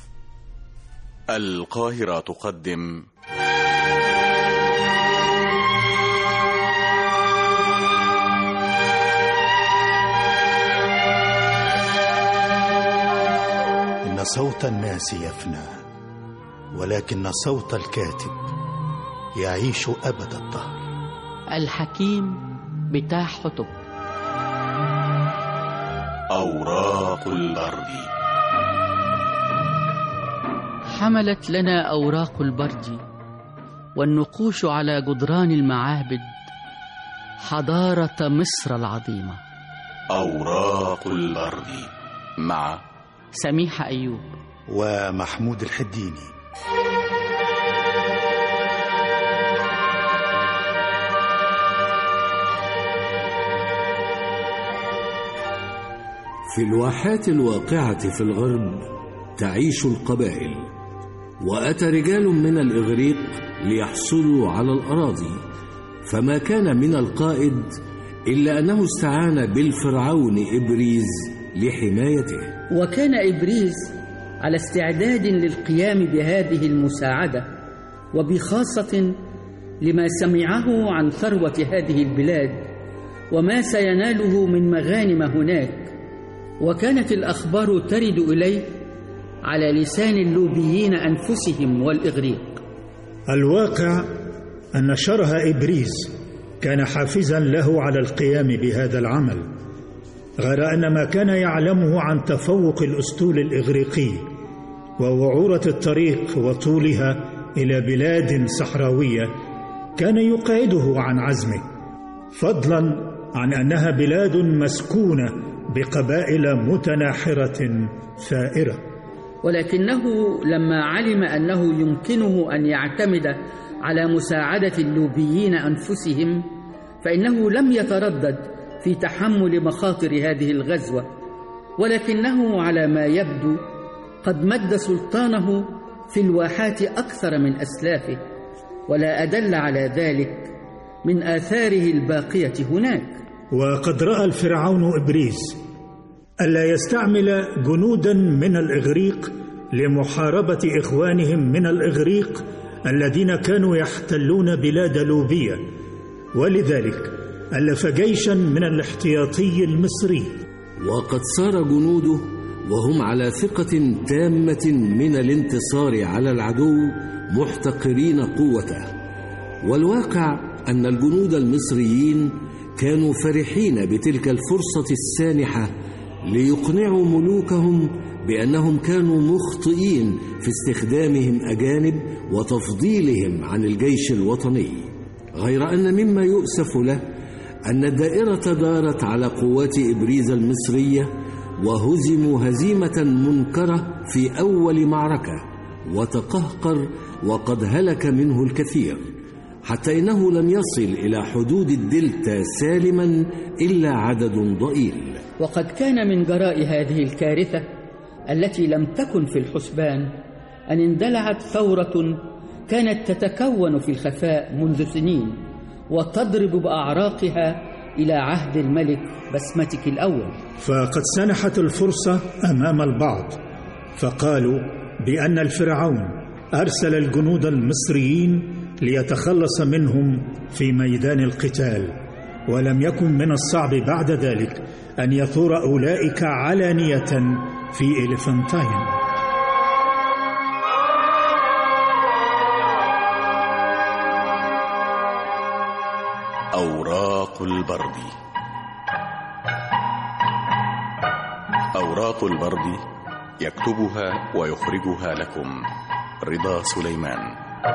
S1: القاهرة تقدم
S15: إن صوت الناس يفنى ولكن صوت الكاتب يعيش أبد الدهر
S16: الحكيم بتاع حطب
S1: أوراق البرد
S16: حملت لنا أوراق البرد والنقوش على جدران المعابد حضارة مصر العظيمة
S1: أوراق البرد مع
S16: سميحة أيوب
S15: ومحمود الحديني
S17: في الواحات الواقعة في الغرب تعيش القبائل وأتى رجال من الإغريق ليحصلوا على الأراضي فما كان من القائد إلا أنه استعان بالفرعون إبريز لحمايته
S18: وكان إبريز على استعداد للقيام بهذه المساعدة وبخاصة لما سمعه عن ثروة هذه البلاد وما سيناله من مغانم هناك وكانت الأخبار ترد إليه على لسان اللوبيين أنفسهم والإغريق
S19: الواقع أن شره إبريز كان حافزا له على القيام بهذا العمل غير أن ما كان يعلمه عن تفوق الأسطول الإغريقي ووعورة الطريق وطولها إلى بلاد صحراوية كان يقعده عن عزمه فضلا عن أنها بلاد مسكونة بقبائل متناحرة ثائرة
S18: ولكنه لما علم أنه يمكنه أن يعتمد على مساعدة اللوبيين أنفسهم فإنه لم يتردد في تحمل مخاطر هذه الغزوة ولكنه على ما يبدو قد مد سلطانه في الواحات أكثر من أسلافه ولا أدل على ذلك من آثاره الباقية هناك
S19: وقد رأى الفرعون إبريز ألا يستعمل جنودا من الإغريق لمحاربة إخوانهم من الإغريق الذين كانوا يحتلون بلاد لوبيا ولذلك ألف جيشا من الاحتياطي المصري
S17: وقد صار جنوده وهم على ثقة تامة من الانتصار على العدو محتقرين قوته والواقع أن الجنود المصريين كانوا فرحين بتلك الفرصة السانحة ليقنعوا ملوكهم بأنهم كانوا مخطئين في استخدامهم أجانب وتفضيلهم عن الجيش الوطني غير أن مما يؤسف له أن الدائرة دارت على قوات إبريز المصرية وهزموا هزيمة منكرة في أول معركة وتقهقر وقد هلك منه الكثير حتى إنه لم يصل إلى حدود الدلتا سالما إلا عدد ضئيل
S18: وقد كان من جراء هذه الكارثة التي لم تكن في الحسبان أن اندلعت ثورة كانت تتكون في الخفاء منذ سنين وتضرب بأعراقها إلى عهد الملك بسمتك الأول
S19: فقد سنحت الفرصة أمام البعض فقالوا بأن الفرعون أرسل الجنود المصريين ليتخلص منهم في ميدان القتال ولم يكن من الصعب بعد ذلك أن يثور أولئك علانية في إليفانتاين
S1: أوراق البرد أوراق البرد يكتبها ويخرجها لكم رضا سليمان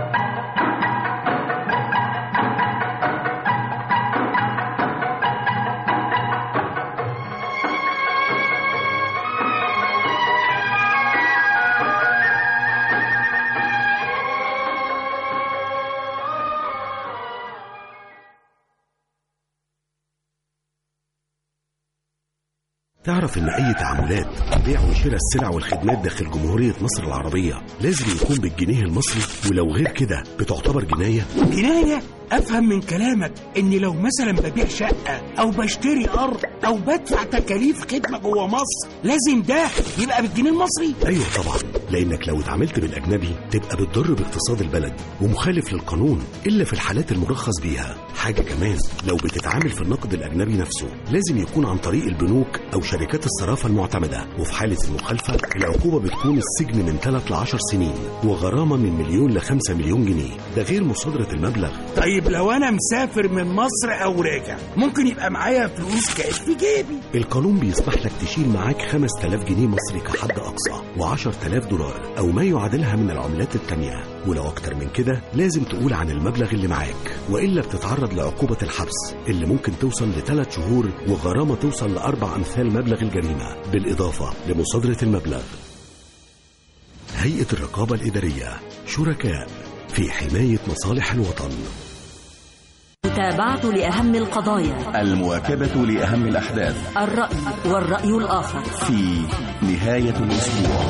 S20: تعرف ان اي تعاملات بيع وشراء السلع والخدمات داخل جمهورية مصر العربية لازم يكون بالجنيه المصري ولو غير كده بتعتبر جناية
S8: جناية افهم من كلامك اني لو مثلا ببيع شقة او بشتري ارض او بدفع تكاليف خدمة جوه مصر لازم ده يبقى بالجنيه المصري
S20: ايوه طبعا لانك لو اتعاملت بالاجنبي تبقى بتضر باقتصاد البلد ومخالف للقانون الا في الحالات المرخص بيها حاجة كمان لو بتتعامل في النقد الاجنبي نفسه لازم يكون عن طريق البنوك او شركات الصرافة المعتمدة وفي حالة المخالفة العقوبة بتكون السجن من 3 ل 10 سنين وغرامة من مليون ل 5 مليون جنيه ده غير مصادرة المبلغ
S8: طيب لو انا مسافر من مصر او راجع ممكن يبقى معايا فلوس كاش في جيبي
S20: القانون بيسمح لك تشيل معاك 5000 جنيه مصري كحد أقصى و10000 دولار أو ما يعادلها من العملات التانية ولو أكتر من كده لازم تقول عن المبلغ اللي معاك وإلا بتتعرض لعقوبة الحبس اللي ممكن توصل لثلاث شهور وغرامة توصل لأربع أمثال مبلغ الجريمة بالإضافة لمصادرة المبلغ هيئة الرقابة الإدارية شركاء في حماية مصالح الوطن
S2: متابعة لأهم القضايا
S1: المواكبة لأهم الأحداث
S2: الرأي والرأي الآخر
S1: في نهاية الأسبوع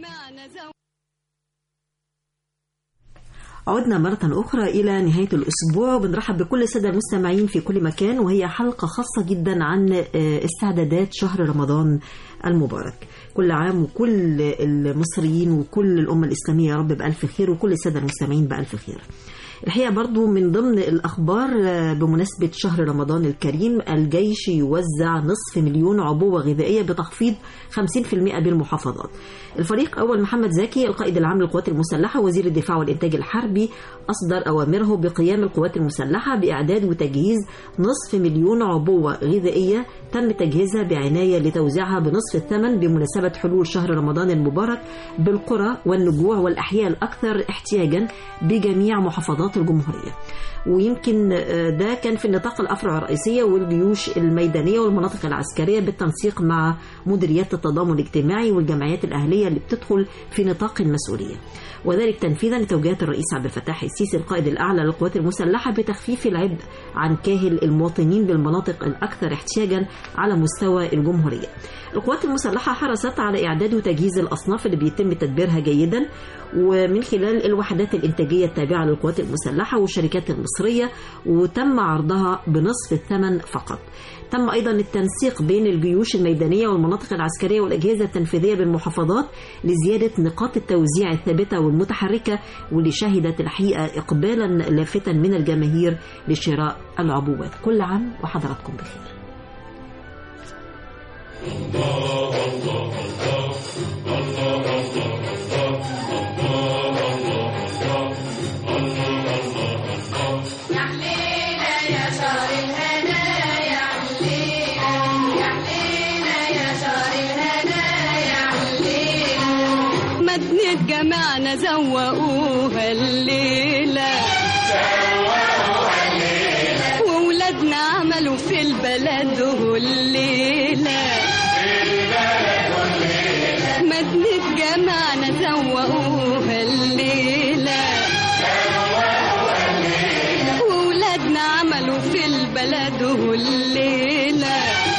S2: عدنا مرة أخرى إلى نهاية الأسبوع وبنرحب بكل السادة المستمعين في كل مكان وهي حلقة خاصة جدا عن استعدادات شهر رمضان المبارك كل عام وكل المصريين وكل الأمة الإسلامية يا رب بألف خير وكل السادة المستمعين بألف خير الحقيقة برضو من ضمن الأخبار بمناسبة شهر رمضان الكريم الجيش يوزع نصف مليون عبوة غذائية بتخفيض 50% بالمحافظات الفريق أول محمد زكي القائد العام للقوات المسلحة وزير الدفاع والإنتاج الحربي أصدر أوامره بقيام القوات المسلحة بإعداد وتجهيز نصف مليون عبوة غذائية تم تجهيزها بعناية لتوزيعها بنصف الثمن بمناسبة حلول شهر رمضان المبارك بالقرى والنجوع والأحياء الأكثر احتياجا بجميع محافظات الجمهورية ويمكن ده كان في نطاق الأفرع الرئيسية والجيوش الميدانية والمناطق العسكرية بالتنسيق مع مديريات التضامن الاجتماعي والجمعيات الأهلية اللي بتدخل في نطاق المسؤولية وذلك تنفيذا لتوجيهات الرئيس عبد الفتاح السيسي القائد الأعلى للقوات المسلحة بتخفيف العبء عن كاهل المواطنين بالمناطق الأكثر احتياجا على مستوى الجمهورية القوات المسلحة حرصت على إعداد وتجهيز الأصناف اللي بيتم تدبيرها جيدا ومن خلال الوحدات الإنتاجية التابعة للقوات المسلحة والشركات المصرية وتم عرضها بنصف الثمن فقط تم أيضا التنسيق بين الجيوش الميدانية والمناطق العسكرية والأجهزة التنفيذية بالمحافظات لزيادة نقاط التوزيع الثابتة والمتحركة واللي شهدت الحقيقة إقبالا لافتا من الجماهير لشراء العبوات كل عام وحضراتكم بخير
S4: الله الله الله الله الله الله الله
S12: يا حلينا يا شهر الهنا يا حلينا يا حلينا يا شهر الهنا يا حلينا
S21: مدنة جمعنا زوقوها الليلة
S4: زوقوها الليلة
S21: وولادنا عملوا في البلد الليلة
S4: في البلد الليلة
S21: مدنة جمعنا زوقوها الليلة وولادنا عملوا في البلد الليلة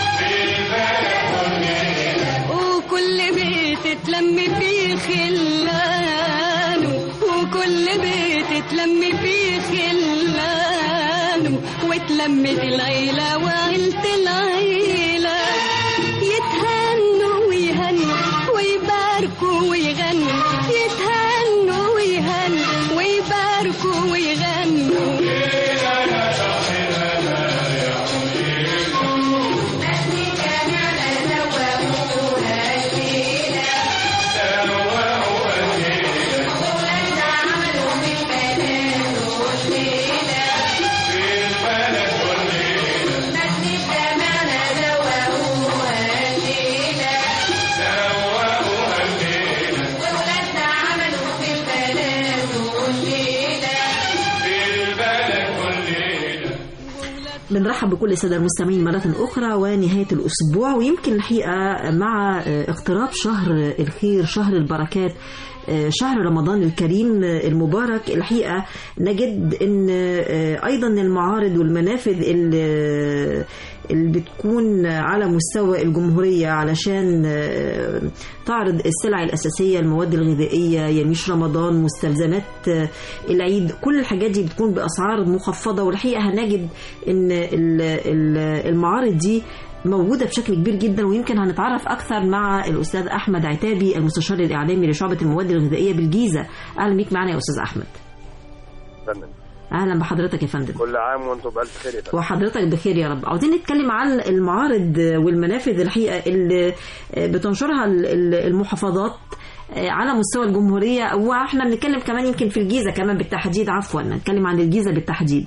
S21: وكل بيت اتلم فيه خلانه وكل بيت اتلم فيه خلانه واتلمت العيلة وعيلة العيلة يتهنوا ويهنوا ويباركوا ويغنوا يتهنوا ويهنوا ويباركوا ويغنوا
S2: بنرحب بكل الساده المستمعين مرة أخرى ونهاية الأسبوع ويمكن الحقيقة مع اقتراب شهر الخير شهر البركات شهر رمضان الكريم المبارك الحقيقة نجد أن أيضا المعارض والمنافذ اللي اللي بتكون على مستوى الجمهورية علشان تعرض السلع الأساسية المواد الغذائية يميش رمضان مستلزمات العيد كل الحاجات دي بتكون بأسعار مخفضة والحقيقة هنجد أن المعارض دي موجودة بشكل كبير جدا ويمكن هنتعرف أكثر مع الأستاذ أحمد عتابي المستشار الإعلامي لشعبة المواد الغذائية بالجيزة أهلا بيك معنا يا أستاذ أحمد
S3: فندم
S2: أهلا بحضرتك يا فندم
S3: كل عام وانتم بألف خير يا فندم
S2: وحضرتك بخير يا رب عاوزين نتكلم عن المعارض والمنافذ الحقيقة اللي بتنشرها المحافظات على مستوى الجمهورية واحنا بنتكلم كمان يمكن في الجيزة كمان بالتحديد عفوا نتكلم عن الجيزة بالتحديد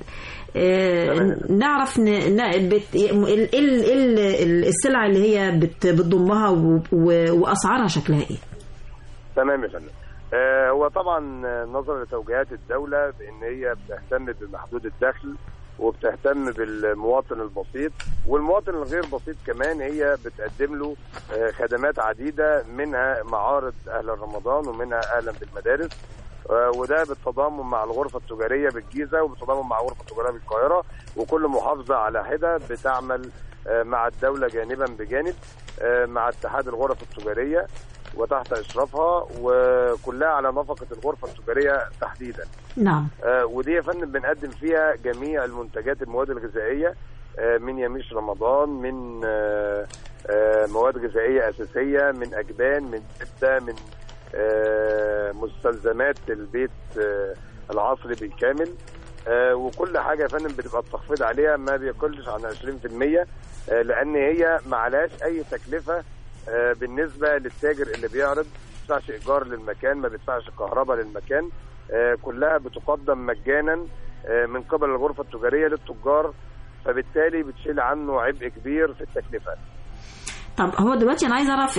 S2: نعرف ن... ن... بت... ال... ال... ال... السلع اللي هي بت... بتضمها و... و... واسعارها شكلها ايه؟
S3: تمام يا فندم آه هو طبعا نظرا لتوجيهات الدولة بأن هي بتهتم بمحدود الدخل وبتهتم بالمواطن البسيط والمواطن الغير بسيط كمان هي بتقدم له آه خدمات عديدة منها معارض أهل رمضان ومنها أهلا بالمدارس آه وده بالتضامن مع الغرفة التجارية بالجيزة وبالتضامن مع الغرفة التجارية بالقاهرة وكل محافظة على حدة بتعمل مع الدولة جانبا بجانب مع اتحاد الغرف التجارية وتحت اشرافها وكلها على نفقه الغرفه التجاريه تحديدا.
S2: نعم.
S3: آه ودي يا فندم بنقدم فيها جميع المنتجات المواد الغذائيه آه من يميش رمضان من آه آه مواد غذائيه اساسيه من اجبان من زبده من آه مستلزمات البيت آه العصري بالكامل آه وكل حاجه يا فندم بتبقى التخفيض عليها ما بيقلش عن 20% آه لان هي معلهاش اي تكلفه بالنسبه للتاجر اللي بيعرض ما بيدفعش ايجار للمكان ما بيدفعش كهرباء للمكان كلها بتقدم مجانا من قبل الغرفه التجاريه للتجار فبالتالي بتشيل عنه عبء كبير في التكلفه
S2: طب هو دلوقتي انا عايز اعرف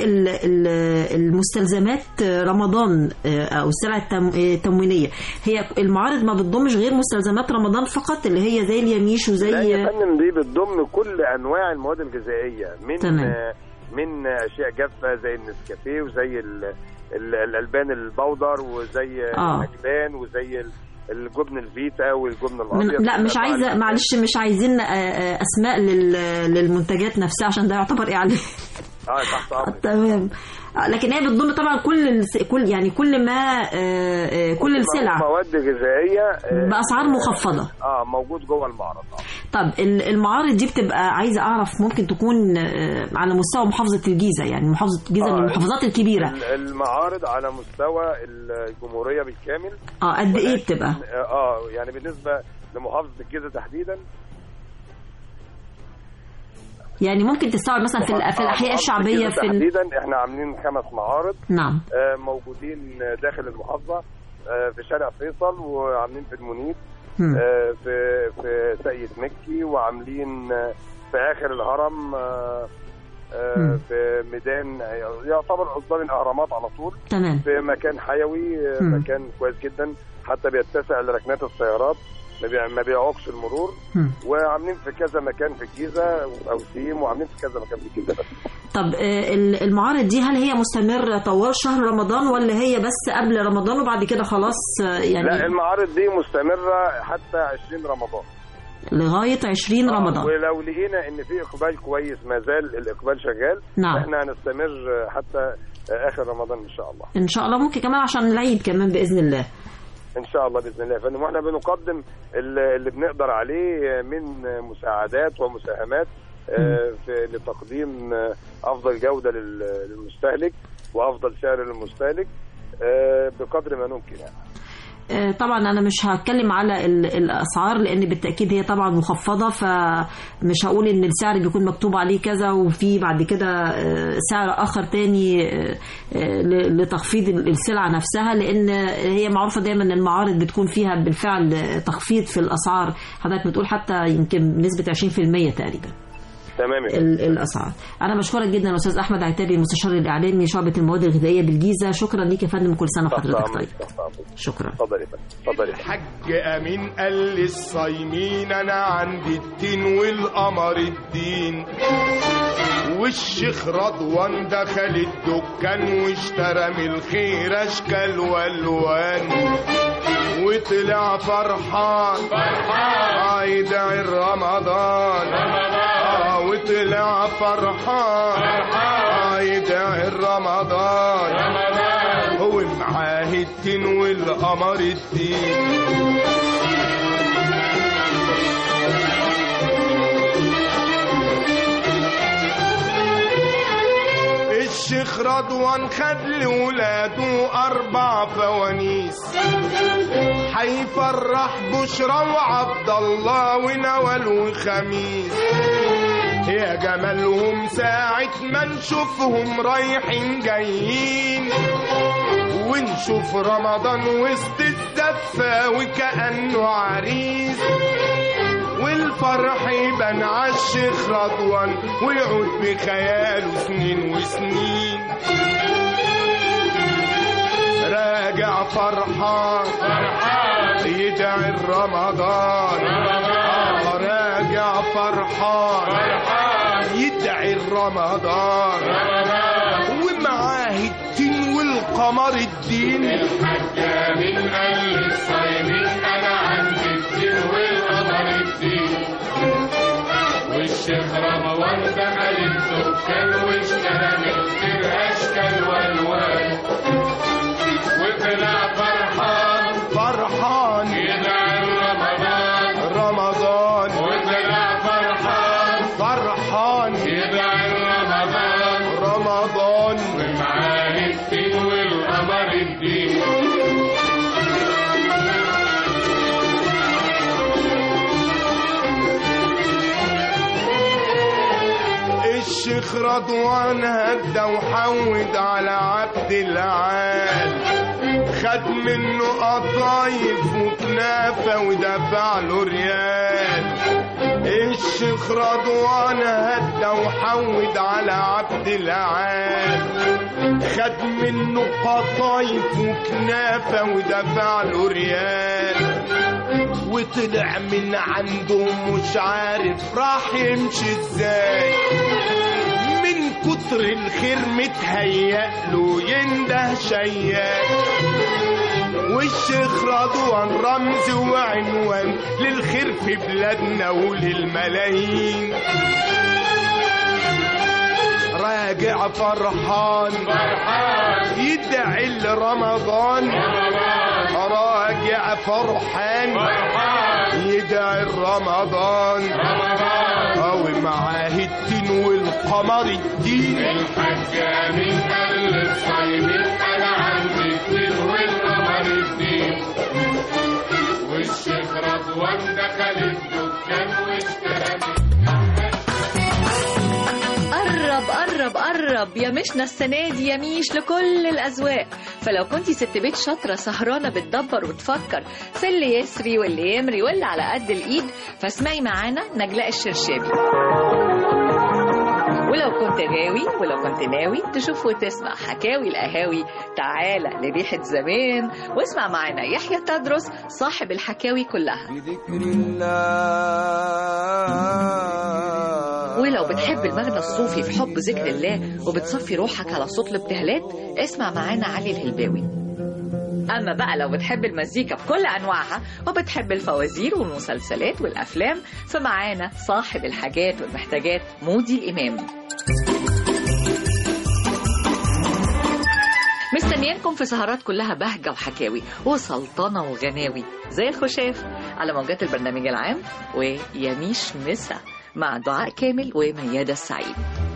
S2: المستلزمات رمضان او السلع التموينيه هي المعارض ما بتضمش غير مستلزمات رمضان فقط اللي هي زي اليميش وزي
S3: لا يا فندم دي بتضم كل انواع المواد الغذائيه من
S2: تمام.
S3: من اشياء جافه زي النسكافيه وزي ال ال الالبان البودر وزي
S2: آه.
S3: الاجبان وزي الجبن الفيتا والجبن
S2: من
S3: الابيض
S2: لا مش عايزه معلش مش عايزين اسماء لل- للمنتجات نفسها عشان ده يعتبر اعلان
S3: اه تحت امرك
S2: تمام لكن هي بتضم طبعا كل الس... كل يعني كل ما آه، آه، كل السلع
S3: مواد غذائيه آه،
S2: باسعار مخفضه
S3: اه موجود جوه المعرض اه
S2: طب ال- المعارض دي بتبقى عايزه اعرف ممكن تكون آه، على مستوى محافظه الجيزه يعني محافظه الجيزه من
S3: آه،
S2: المحافظات الكبيره
S3: ال- المعارض على مستوى الجمهوريه بالكامل
S2: اه قد ايه
S3: ولكن-
S2: بتبقى
S3: اه يعني بالنسبه لمحافظه الجيزه تحديدا
S2: يعني ممكن تستوعب مثلا في, ال- في الاحياء
S3: محافظة
S2: الشعبيه
S3: الجيزة
S2: في ال...
S3: تحديدا احنا عاملين خمس معارض
S2: نعم
S3: آه، موجودين داخل المحافظه آه، في شارع فيصل وعاملين في المنيب
S2: مم.
S3: آه، في في سيد مكي وعاملين آه، في اخر الهرم آه، آه،
S2: مم.
S3: في ميدان يعتبر قدام الاهرامات على طول
S2: تمام
S3: في مكان حيوي آه،
S2: مم.
S3: مكان كويس جدا حتى بيتسع لركنات السيارات ما بيع- ما بيعوقش المرور وعاملين في كذا مكان في الجيزه او سيم وعاملين في كذا مكان في الجيزه بس
S2: طب آه، ال- المعارض دي هل هي مستمرة طوال شهر رمضان ولا هي بس قبل رمضان وبعد كده خلاص آه، يعني
S3: لا المعارض دي مستمره حتى 20 رمضان
S2: لغاية 20 رمضان
S3: ولو لقينا ان في اقبال كويس ما زال الاقبال شغال
S2: نعم.
S3: احنا هنستمر حتى اخر رمضان ان شاء الله
S2: إن شاء الله ممكن كمان عشان العيد كمان بإذن الله
S3: ان شاء الله باذن الله يا فندم واحنا بنقدم اللي اللي بنقدر عليه من مساعدات ومساهمات آه، في لتقديم آه، افضل جوده لل- للمستهلك وافضل سعر للمستهلك آه، بقدر ما نمكن يعني
S2: آه، طبعا انا مش هتكلم على ال- الاسعار لان بالتاكيد هي طبعا مخفضه فمش هقول ان السعر بيكون مكتوب عليه كذا وفي بعد كده آه، سعر اخر تاني آه، آه، ل- لتخفيض ال- السلعه نفسها لان هي معروفه دايما ان المعارض بتكون فيها بالفعل تخفيض في الاسعار حضرتك بتقول حتى يمكن بنسبه 20% تقريبا
S3: تمام يا فندم.
S2: ال- الاسعار انا بشكرك جدا استاذ احمد عتابي مستشار الاعلامي شعبه المواد الغذائيه بالجيزه شكرا ليك يا فندم كل سنه وحضرتك طيب شكرا
S3: اتفضل يا فندم اتفضل يا فندم
S13: الحاج امين قال للصايمين انا عندي الدين والقمر الدين والشيخ رضوان دخل الدكان واشترى من الخير اشكال والوان وطلع فرحان فرحان يدعي رمضان آه وطلع فرحان فرحان يدعي رمضان هو معاه الدين والقمر الدين الشيخ رضوان خد لولاده أربع فوانيس هيفرح بشرى وعبد الله ونوال وخميس يا جمالهم ساعة ما نشوفهم رايحين جايين ونشوف رمضان وسط الزفة وكأنه عريس والفرح يبان عالشيخ رضوان ويعود بخياله سنين وسنين راجع فرحان فرحان يدعي رمضان آه راجع فرحان فرحان يدعي رمضان ومعاه الدين والقمر الدين الحاج من قال الصايمين انا عندي الدين والقمر الدين والشيخ رمضان دخل الدكان واشترى من الخير اشكال والوان وطلع فرحان فرحان يدعي رمضان رمضان وطلع فرحان فرحان يدعي رمضان رمضان ومعاه الدين والقمر الدين الشيخ رضوان هدى وحود على عبد العال خد منه قطايف وكنافة ودفع له ريال الشيخ رضوان هدى وحود على عبد العال خد منه قطايف وكنافة ودفع له ريال وطلع من عنده مش عارف راح يمشي ازاي من كتر الخير متهيأ له ينده شيال والشيخ رضوان رمز وعنوان للخير في بلادنا وللملايين راجع فرحان فرحان يدعي لرمضان راجع فرحان فرحان يدعي رمضان او معاه الدين والقمر الدين الحاج امين قال للصايمين انا عندي الدين والقمر الدين والشيخ رضوان دخل الدكان واشترى
S5: قرب قرب قرب يا مشنا السنة دي يا ميش لكل الأذواق فلو كنتي ست بيت شاطرة سهرانة بتدبر وتفكر في اللي يسري واللي يمري واللي على قد الإيد فاسمعي معانا نجلاء الشرشابي ولو كنت غاوي ولو كنت ناوي تشوف وتسمع حكاوي القهاوي تعالى لريحة زمان واسمع معانا يحيى تدرس صاحب الحكاوي كلها ولو بتحب المغنى الصوفي في حب ذكر الله وبتصفي روحك على صوت الابتهالات اسمع معانا علي الهلباوي أما بقى لو بتحب المزيكا بكل أنواعها وبتحب الفوازير والمسلسلات والأفلام فمعانا صاحب الحاجات والمحتاجات مودي الإمام مستنيينكم في سهرات كلها بهجة وحكاوي وسلطنة وغناوي زي الخشاف على موجات البرنامج العام ويميش مسا مع دعاء كامل وميادة السعيد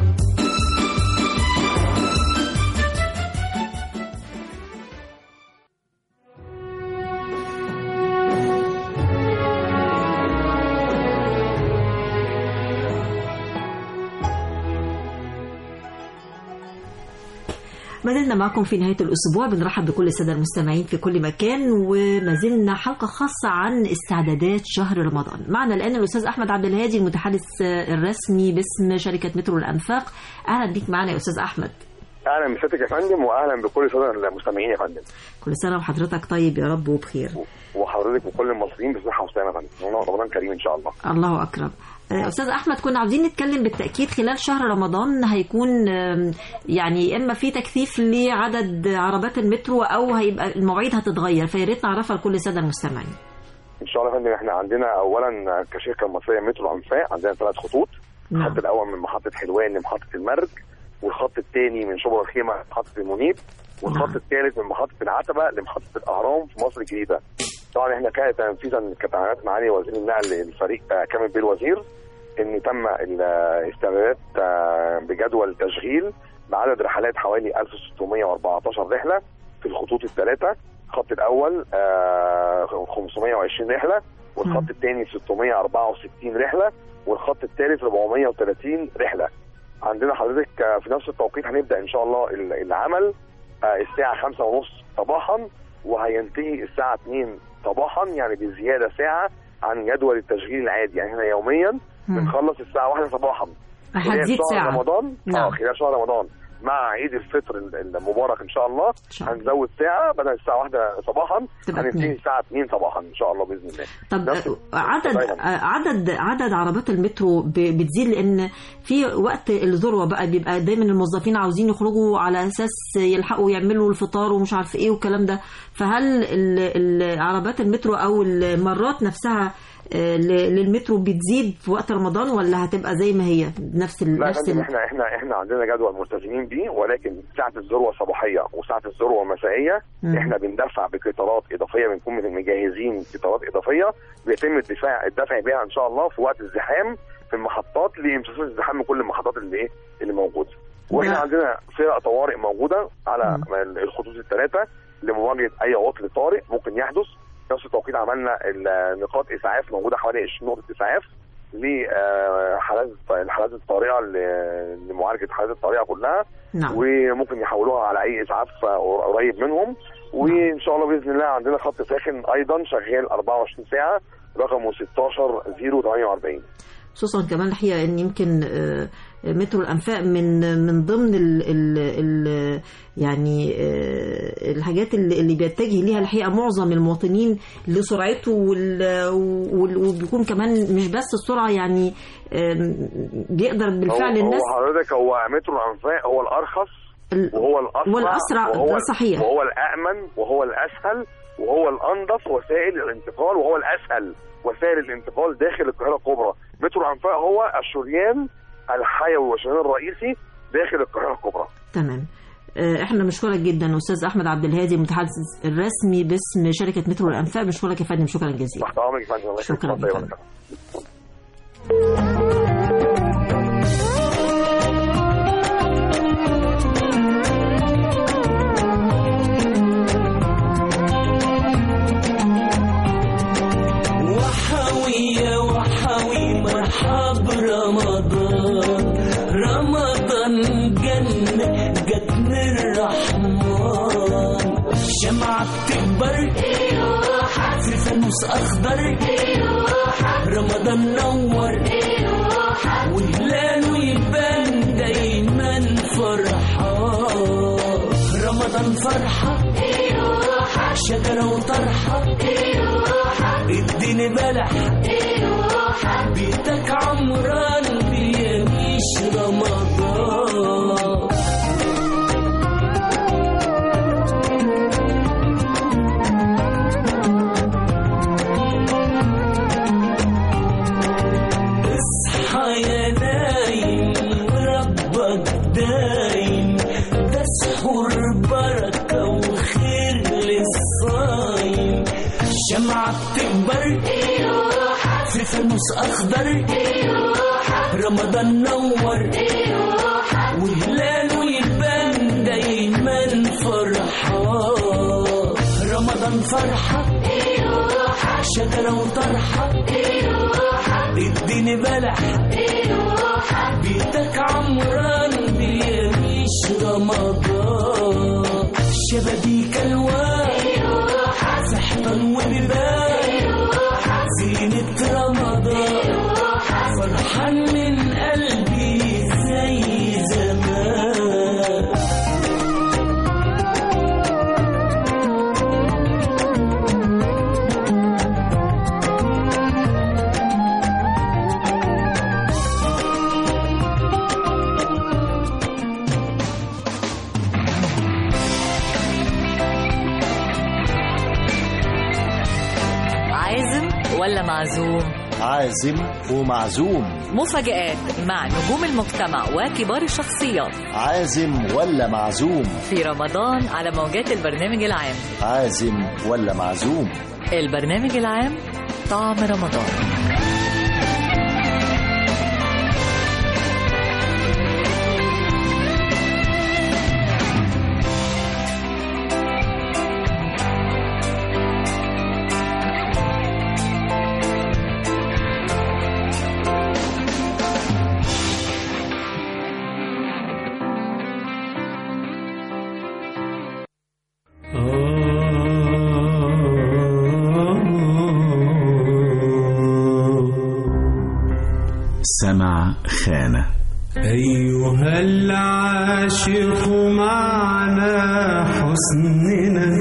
S2: ما زلنا معكم في نهاية الأسبوع بنرحب بكل السادة المستمعين في كل مكان وما زلنا حلقة خاصة عن استعدادات شهر رمضان معنا الآن الأستاذ أحمد عبد الهادي المتحدث الرسمي باسم شركة مترو الأنفاق أهلا بيك معنا يا أستاذ أحمد
S3: اهلا بسيادتك يا فندم واهلا بكل الساده المستمعين يا فندم
S2: كل سنة وحضرتك طيب يا رب وبخير
S3: وحضرتك وكل المصريين بصحه وسلامه يا فندم رمضان كريم ان شاء الله
S2: الله أكرم آه، أستاذ أحمد كنا عاوزين نتكلم بالتأكيد خلال شهر رمضان هيكون آم، يعني إما في تكثيف لعدد عربات المترو أو هيبقى المواعيد هتتغير فيا ريت نعرفها لكل السادة المستمعين
S3: ان شاء الله يا فندم احنا عندنا اولا كشركه مصريه مترو انفاق عندنا ثلاث خطوط
S2: نعم.
S3: الخط الاول من محطه حلوان لمحطه المرج والخط الثاني من شبرا الخيمه لمحطه المنيب والخط الثالث من محطه العتبه لمحطه الاهرام في مصر الجديده طبعا احنا كانت تنفيذا كتعاملات معالي وزير النقل الفريق آه، كامل بيه الوزير ان تم الاستعدادات آه، بجدول تشغيل بعدد رحلات حوالي 1614 رحله في الخطوط الثلاثه الخط الاول آه، 520 رحله والخط الثاني 664 رحله والخط الثالث 430 رحله عندنا حضرتك آه، في نفس التوقيت هنبدا ان شاء الله ال- العمل آه، الساعه 5 ونص صباحا وهينتهي الساعه 2 صباحا يعني بزياده ساعه عن جدول التشغيل العادي يعني احنا يوميا بنخلص الساعه 1 صباحا
S2: هتزيد
S3: خلال شهر
S2: ساعة.
S3: رمضان
S2: نعم.
S3: اه خلال شهر رمضان مع عيد الفطر ال- المبارك ان شاء الله هنزود ساعه بدل الساعه 1 صباحا
S2: تبقى
S3: هننتهي
S2: اتنين.
S3: الساعه 2 صباحا ان شاء الله باذن الله
S2: طب
S3: نفس-
S2: آه، عدد
S3: طيب.
S2: آه، عدد عدد عربات المترو ب- بتزيد لان في وقت الذروه بقى بيبقى دايما الموظفين عاوزين يخرجوا على اساس يلحقوا يعملوا الفطار ومش عارف ايه والكلام ده فهل ال- ال- عربات المترو او المرات نفسها آه، ل- للمترو بتزيد في وقت رمضان ولا هتبقى زي ما هي نفس ال-
S3: لا يا
S2: نفس
S3: فندم
S2: ال-
S3: احنا احنا احنا عندنا جدول ملتزمين بيه ولكن ساعه الذروه صباحيه وساعه الذروه مسائيه
S2: مم.
S3: احنا بندفع بقطارات اضافيه بنكون مجهزين قطارات اضافيه بيتم الدفاع الدفع بيها ان شاء الله في وقت الزحام في المحطات لامتصاص الزحام من كل المحطات اللي ايه اللي موجوده واحنا
S2: نعم.
S3: عندنا فرق طوارئ موجوده على الخطوط الثلاثه لمواجهه اي عطل طارئ ممكن يحدث في نفس التوقيت عملنا ال- نقاط اسعاف موجوده حوالي 20 نقطه اسعاف لحالات الحالات الطارئه ل- لمعالجه الحالات الطارئه كلها
S2: نعم.
S3: وممكن يحولوها على اي اسعاف آه، قريب منهم وان شاء الله باذن الله عندنا خط ساخن ايضا شغال 24 ساعه رقمه 16048
S2: خصوصا كمان الحقيقه ان يمكن آه، مترو الانفاق من من ضمن ال ال ال يعني آه، الحاجات اللي اللي بيتجه ليها الحقيقه معظم المواطنين لسرعته وال- وال- وبيكون كمان مش بس السرعه يعني آم، بيقدر بالفعل
S3: هو
S2: الناس
S3: هو حضرتك هو مترو الانفاق هو الارخص وهو الاسرع
S2: والأسرع،
S3: وهو
S2: ده صحيح.
S3: وهو الامن وهو الاسهل وهو الانظف وسائل الانتقال وهو الاسهل وسائل الانتقال داخل القاهره الكبرى مترو الانفاق هو الشريان الحيوي والشريان الرئيسي داخل القاهره الكبرى
S2: تمام آه، احنا بنشكرك جدا استاذ احمد عبد الهادي المتحدث الرسمي باسم شركه مترو الانفاق بنشكرك يا فندم شكرا جزيلا
S3: تحت امرك يا فندم الله يخليك.
S2: شكرا
S3: اتفضل يا
S2: لك.
S3: فندم.
S4: وحوية وحوي مرحب رمضان رمضان جنة جت من الرحمن شمعة بتكبر في فانوس أخضر رمضان نور وهلاله يبان دايما فرحان رمضان فرحة شجرة وطرحة اديني بلح بيتك عمران بيعيش رمضان اصحى يا نايم وربك دايم ده سحور بركة وخير للصايم شمعة بتكبر في فانوس أخضر رمضان نور وهلاله يبان دايما فرحان رمضان فرحة شجرة وطرحة اديني بلح بيتك عمران بيعيش رمضان شبابيك الوان في حيطان وبيبان زينة رمضان فرحان من قلبي زي زمان
S7: عازم ولا معزوم
S14: عازم ومعزوم
S7: مفاجآت مع نجوم المجتمع وكبار الشخصيات
S14: عازم ولا معزوم
S7: في رمضان على موجات البرنامج العام
S14: عازم ولا معزوم
S7: البرنامج العام طعم رمضان
S1: سمع خانة
S22: أيها العاشق معنا حسننا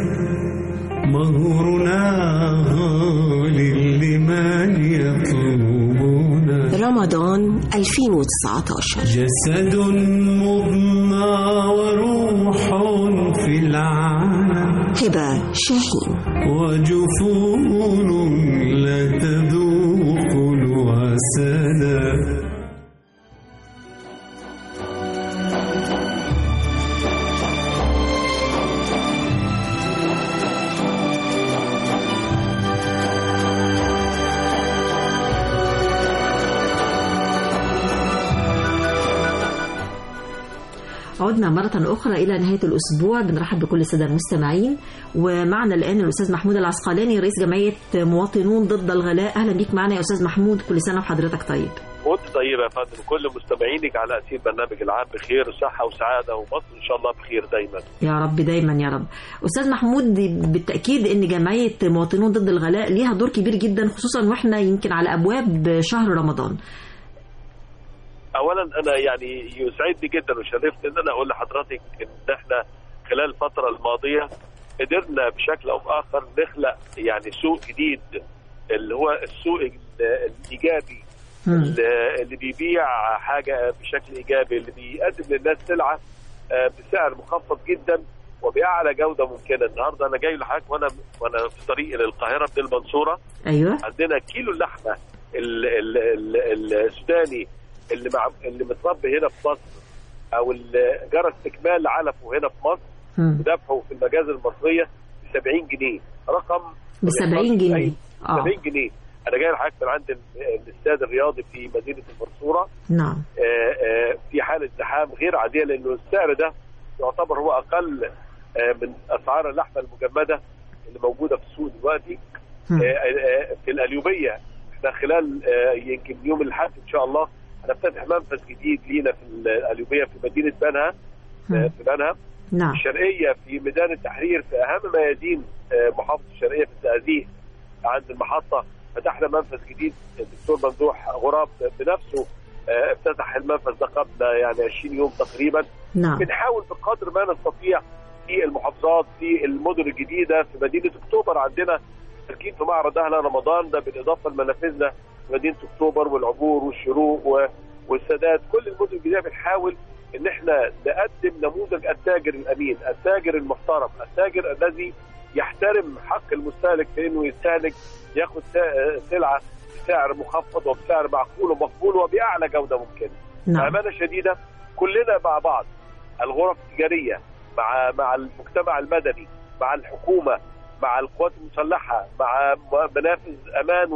S22: مهرنا غالي لمن يطلبنا
S23: رمضان 2019
S22: جسد مضنى وروح في العالم
S23: هبة شاهين
S22: وجفون لا تذوق الوسنا
S2: عدنا مرة أخرى إلى نهاية الأسبوع بنرحب بكل السادة المستمعين ومعنا الآن الأستاذ محمود العسقلاني رئيس جمعية مواطنون ضد الغلاء أهلا بيك معنا يا أستاذ محمود كل سنة وحضرتك طيب
S24: وانت طيب يا فندم كل مستمعينك على اسير برنامج العام بخير وصحه وسعاده ومصر ان شاء الله بخير دايما
S2: يا رب دايما يا رب أستاذ محمود بالتأكيد أن جمعية مواطنون ضد الغلاء ليها دور كبير جدا خصوصا وإحنا يمكن على أبواب شهر رمضان
S24: اولا انا يعني يسعدني جدا وشرفت ان انا اقول لحضرتك ان احنا خلال الفتره الماضيه قدرنا بشكل او باخر نخلق يعني سوق جديد اللي هو السوق ال- الايجابي اللي اللي بيبيع حاجه بشكل ايجابي اللي بيقدم للناس سلعه آه، بسعر مخفض جدا وباعلى جوده ممكنه النهارده انا جاي لحضرتك وانا وانا في طريقي للقاهره من المنصوره
S2: أيوه
S24: عندنا كيلو اللحمه ال- ال- ال- السوداني اللي مع اللي متربي هنا في مصر او اللي جرى استكمال علفه هنا في مصر وذبحه في المجازر المصريه ب 70 جنيه رقم
S2: ب 70 جنيه اه
S24: 70 جنيه انا جاي لحضرتك من عند ال- الاستاد الرياضي في مدينه المنصوره
S2: نعم
S24: آه، آه، في حاله زحام غير عاديه لانه السعر ده يعتبر هو اقل آه، من اسعار اللحمه المجمده اللي موجوده في السوق دلوقتي آه، آه، في القليوبيه احنا خلال آه، يمكن يوم الاحد ان شاء الله هنفتتح منفذ جديد لينا في القليوبيه في مدينه بنها آه، في بنها
S2: نعم
S24: الشرقيه في ميدان التحرير في اهم ميادين آه، محافظه الشرقيه في الزقازيق عند المحطه فتحنا منفذ جديد الدكتور ممدوح غراب بنفسه آه، افتتح المنفذ ده قبل يعني 20 يوم تقريبا
S2: نعم
S24: بنحاول بقدر ما نستطيع في المحافظات في المدن الجديده في مدينه اكتوبر عندنا تركيب في معرض اهل رمضان ده بالاضافه لمنافذنا في مدينه اكتوبر والعبور والشروق و- والسادات كل المدن الجديده بنحاول ان احنا نقدم نموذج التاجر الامين، التاجر المحترم، التاجر الذي يحترم حق المستهلك في انه يستهلك ياخد سا- سلعه بسعر مخفض وبسعر معقول ومقبول وباعلى جوده ممكنه.
S2: نعم.
S24: بامانه شديده كلنا مع بعض الغرف التجاريه مع مع المجتمع المدني مع الحكومه مع القوات المسلحه مع م- منافذ امان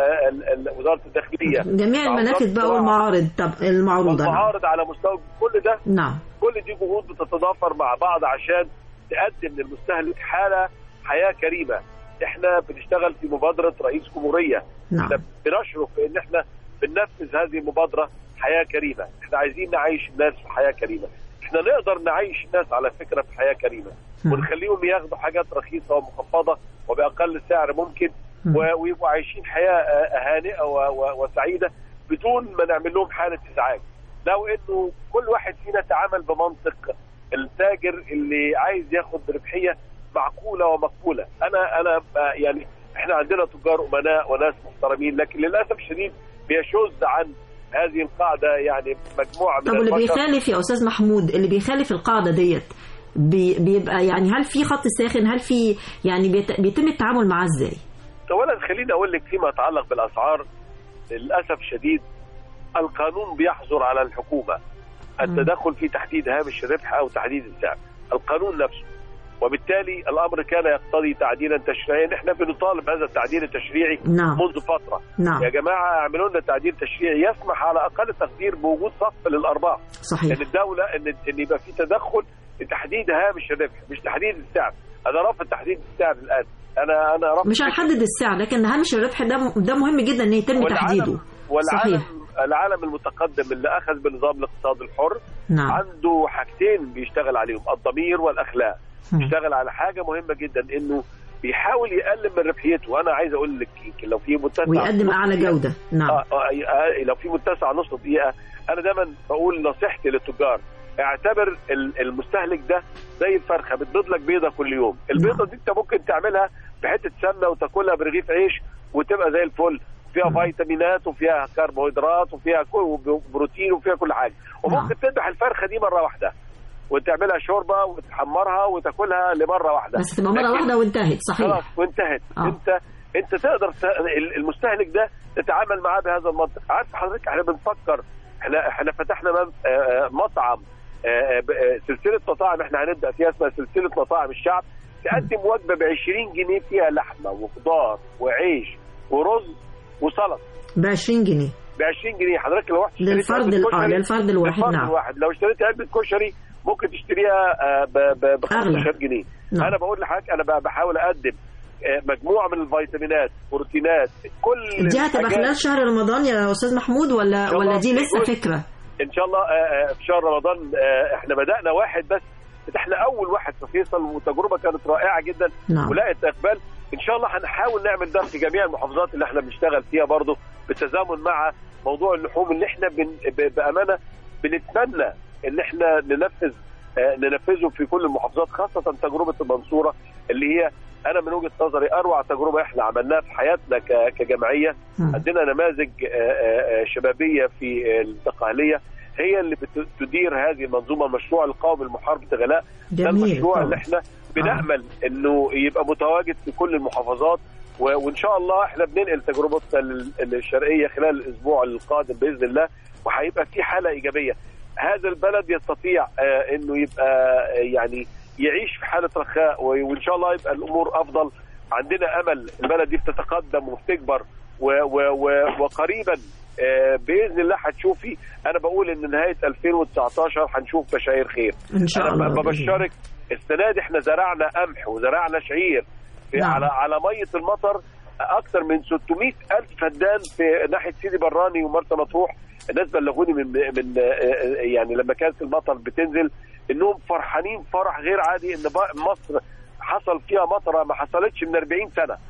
S24: ووزاره الداخليه
S2: جميع
S24: مع
S2: المنافذ
S24: وزارة
S2: بقى
S24: الزراعة.
S2: والمعارض طب المعروضة نعم.
S24: والمعارض على مستوى كل ده
S2: نعم
S24: كل دي جهود بتتضافر مع بعض عشان تقدم للمستهلك حاله حياه كريمه احنا بنشتغل في مبادره رئيس جمهوريه
S2: نعم.
S24: احنا بنشرف في ان احنا بننفذ هذه المبادره حياه كريمه احنا عايزين نعيش الناس في حياه كريمه احنا نقدر نعيش الناس على فكره في حياه كريمه ونخليهم ياخدوا حاجات رخيصه ومخفضه وباقل سعر ممكن و- ويبقوا عايشين حياه آه، هانئه و- و- وسعيده بدون ما نعمل لهم حاله ازعاج لو انه كل واحد فينا تعامل بمنطق التاجر اللي عايز ياخد ربحيه معقوله ومقبوله انا انا آه، يعني احنا عندنا تجار امناء وناس محترمين لكن للاسف الشديد بيشذ عن هذه القاعده يعني مجموعه من
S2: طب واللي
S24: البشر
S2: بيخالف يا استاذ محمود اللي بيخالف القاعده ديت بي- بيبقى يعني هل في خط ساخن هل في يعني بيت- بيتم التعامل معاه ازاي؟
S24: اولا خليني اقول لك فيما يتعلق بالاسعار للاسف الشديد القانون بيحظر على الحكومه التدخل في تحديد هامش الربح او تحديد السعر القانون نفسه وبالتالي الامر كان يقتضي تعديلا تشريعيا احنا بنطالب هذا التعديل التشريعي
S2: نعم.
S24: منذ فتره
S2: نعم.
S24: يا جماعه اعملوا لنا تعديل تشريعي يسمح على اقل تقدير بوجود صف للارباح
S2: صحيح.
S24: ان الدوله ان ان يبقى في تدخل لتحديد هامش الربح مش تحديد السعر انا رافض تحديد السعر الان انا انا رافض
S2: مش هنحدد السعر لكن هامش الربح ده ده مهم جدا ان يتم
S24: والعالم-
S2: تحديده
S24: والعالم
S2: صحيح
S24: العالم المتقدم اللي اخذ بنظام الاقتصاد الحر
S2: نعم.
S24: عنده حاجتين بيشتغل عليهم الضمير والاخلاق بيشتغل على حاجه مهمه جدا انه بيحاول يقلل من ربحيته وانا عايز اقول لك يمكن لو في متسع
S2: ويقدم
S24: نص
S2: اعلى
S24: دقيقة-
S2: جوده نعم
S24: آه آه آه لو في متسع نص دقيقه انا دايما بقول نصيحتي للتجار اعتبر ال- المستهلك ده زي الفرخه بتبيض لك بيضه كل يوم البيضه دي انت ممكن تعملها بحته سمنه وتاكلها برغيف عيش وتبقى زي الفل فيها فيتامينات وفيها كربوهيدرات وفيها كل بروتين وفيها كل حاجه وممكن تذبح الفرخه دي مره واحده وتعملها شوربه وتحمرها وتاكلها لمره واحده
S2: بس تبقى مره
S24: لكن-
S2: واحده وانتهت صحيح
S24: خلاص وانتهت
S2: آه.
S24: انت انت تقدر ت... ال- المستهلك ده تتعامل معاه بهذا المنطق عارف حضرتك احنا بنفكر احنا احنا فتحنا من- آه، آه، مطعم آه، آه، ب- آه، سلسله مطاعم احنا هنبدا فيها اسمها سلسله مطاعم الشعب تقدم وجبه ب 20 جنيه فيها لحمه وخضار وعيش ورز وسلطه
S2: ب 20 جنيه
S24: ب 20 جنيه حضرتك لو رحت اشتريت
S2: للفرد
S24: علبة
S2: ال- آه،
S24: كشري-
S2: للفرد الواحد،
S24: للفرد
S2: نعم.
S24: الواحد لو اشتريت علبه كشري ممكن تشتريها آه، ب ب- ب 15 جنيه
S2: نعم.
S24: انا بقول لحضرتك انا ب- بحاول اقدم آه، مجموعه من الفيتامينات بروتينات كل
S2: دي هتبقى
S24: الحاجات-
S2: خلال شهر رمضان يا استاذ محمود ولا
S24: إن شاء
S2: ولا
S24: الله
S2: دي
S24: في
S2: لسه
S24: جزء.
S2: فكره
S24: ان شاء الله آه، آه، في شهر رمضان آه، احنا بدانا واحد بس فتحنا اول واحد في فيصل وتجربه كانت رائعه جدا
S2: نعم.
S24: ولقت اقبال ان شاء الله هنحاول نعمل ده في جميع المحافظات اللي احنا بنشتغل فيها برضه بالتزامن مع موضوع اللحوم اللي احنا بن ب- بامانه بنتمنى ان احنا ننفذ آه، ننفذه في كل المحافظات خاصه تجربه المنصوره اللي هي انا من وجهه نظري اروع تجربه احنا عملناها في حياتنا ك- كجمعيه عندنا نماذج آه، آه، آه، شبابيه في الدقهليه هي اللي بت- تدير هذه المنظومه المشروع القومي لمحاربه الغلاء ده
S2: جميل
S24: المشروع
S2: طبعا.
S24: اللي احنا بنامل انه يبقى متواجد في كل المحافظات و- وان شاء الله احنا بننقل تجربتنا لل- للشرقيه خلال الاسبوع القادم باذن الله وهيبقى في حاله ايجابيه هذا البلد يستطيع آه، انه يبقى آه، يعني يعيش في حاله رخاء و- وان شاء الله يبقى الامور افضل عندنا امل البلد دي بتتقدم وبتكبر و- و- و- وقريبا آه، باذن الله هتشوفي انا بقول ان نهايه 2019 هنشوف بشاير خير
S2: إن شاء
S24: أنا
S2: الله
S24: ب-
S2: بإذن
S24: ببشرك السنه دي احنا زرعنا قمح وزرعنا شعير في
S2: نعم.
S24: على على ميه المطر اكثر من 600 الف فدان في ناحيه سيدي براني ومرسى مطروح الناس بلغوني من من آه، آه، يعني لما كانت المطر بتنزل انهم فرحانين فرح غير عادي ان بقى مصر حصل فيها مطره ما حصلتش من 40 سنه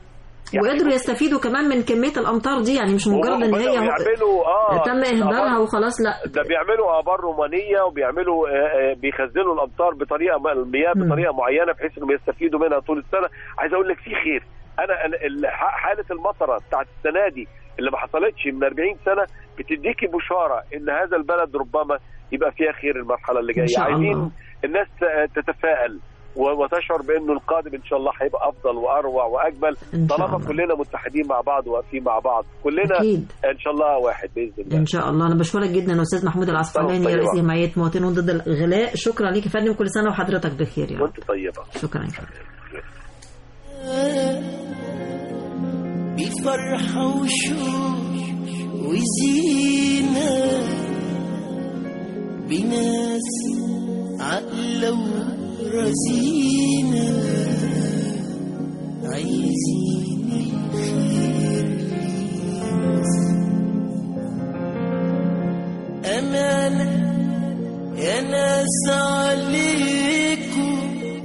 S2: وقدروا يستفيدوا كمان من كميه الامطار دي يعني مش مجرد ان هي
S24: وبدأوا يعملوا اه
S2: تم اهدارها
S24: آبار-
S2: وخلاص لا
S24: ده بيعملوا ابار رومانيه وبيعملوا آه، آه، بيخزنوا الامطار بطريقه المياه بطريقه معينه بحيث انهم يستفيدوا منها طول السنه عايز اقول لك في خير انا أنا- ال- ح- حاله المطره بتاعت السنه دي اللي ما حصلتش من 40 سنه بتديكي بشاره ان هذا البلد ربما يبقى فيها خير المرحله اللي
S2: إن
S24: جايه
S2: شاء الله.
S24: عايزين الناس ت- تتفائل و- وتشعر بانه القادم ان شاء الله هيبقى افضل واروع واجمل
S2: إن شاء
S24: طالما
S2: الله.
S24: كلنا متحدين مع بعض واقفين مع بعض كلنا
S2: أكيد.
S24: ان شاء الله واحد باذن الله
S2: ان شاء الله انا بشكرك جدا استاذ محمود العسقلاني
S24: طيبة.
S2: رئيس جمعيه مواطنون ضد الغلاء شكرا ليك يا فندم كل سنه وحضرتك بخير يا رب
S24: وانت طيبه
S2: شكرا
S4: بفرحة وشوق وزينة بناس عقلة ورزينة عايزين الخير للناس أمانة يا ناس عليكم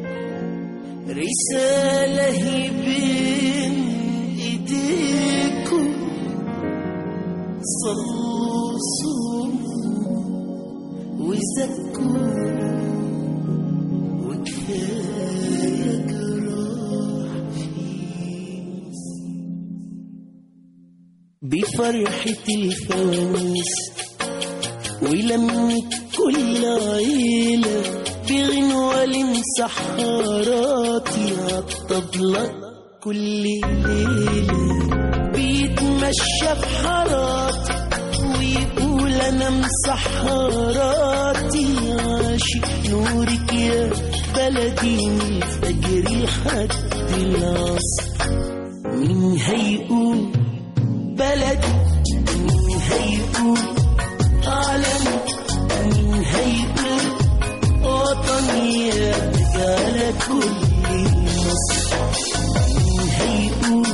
S4: رسالة هي بين ايديكم صلوا صوموا وزكوا وكفاية جراح فيس بفرحة الفانوس ولمة كل عيلة بغنوة لمسحراتي عالطبلة كل ليلة بيتمشى بحارات ويقول أنا مسحراتي عاشق نورك يا بلدي من الفجر لحد العصر مين هيقول بلدي مين هيقول عالمي مين هيقول وطني على كل مصر مين هيقول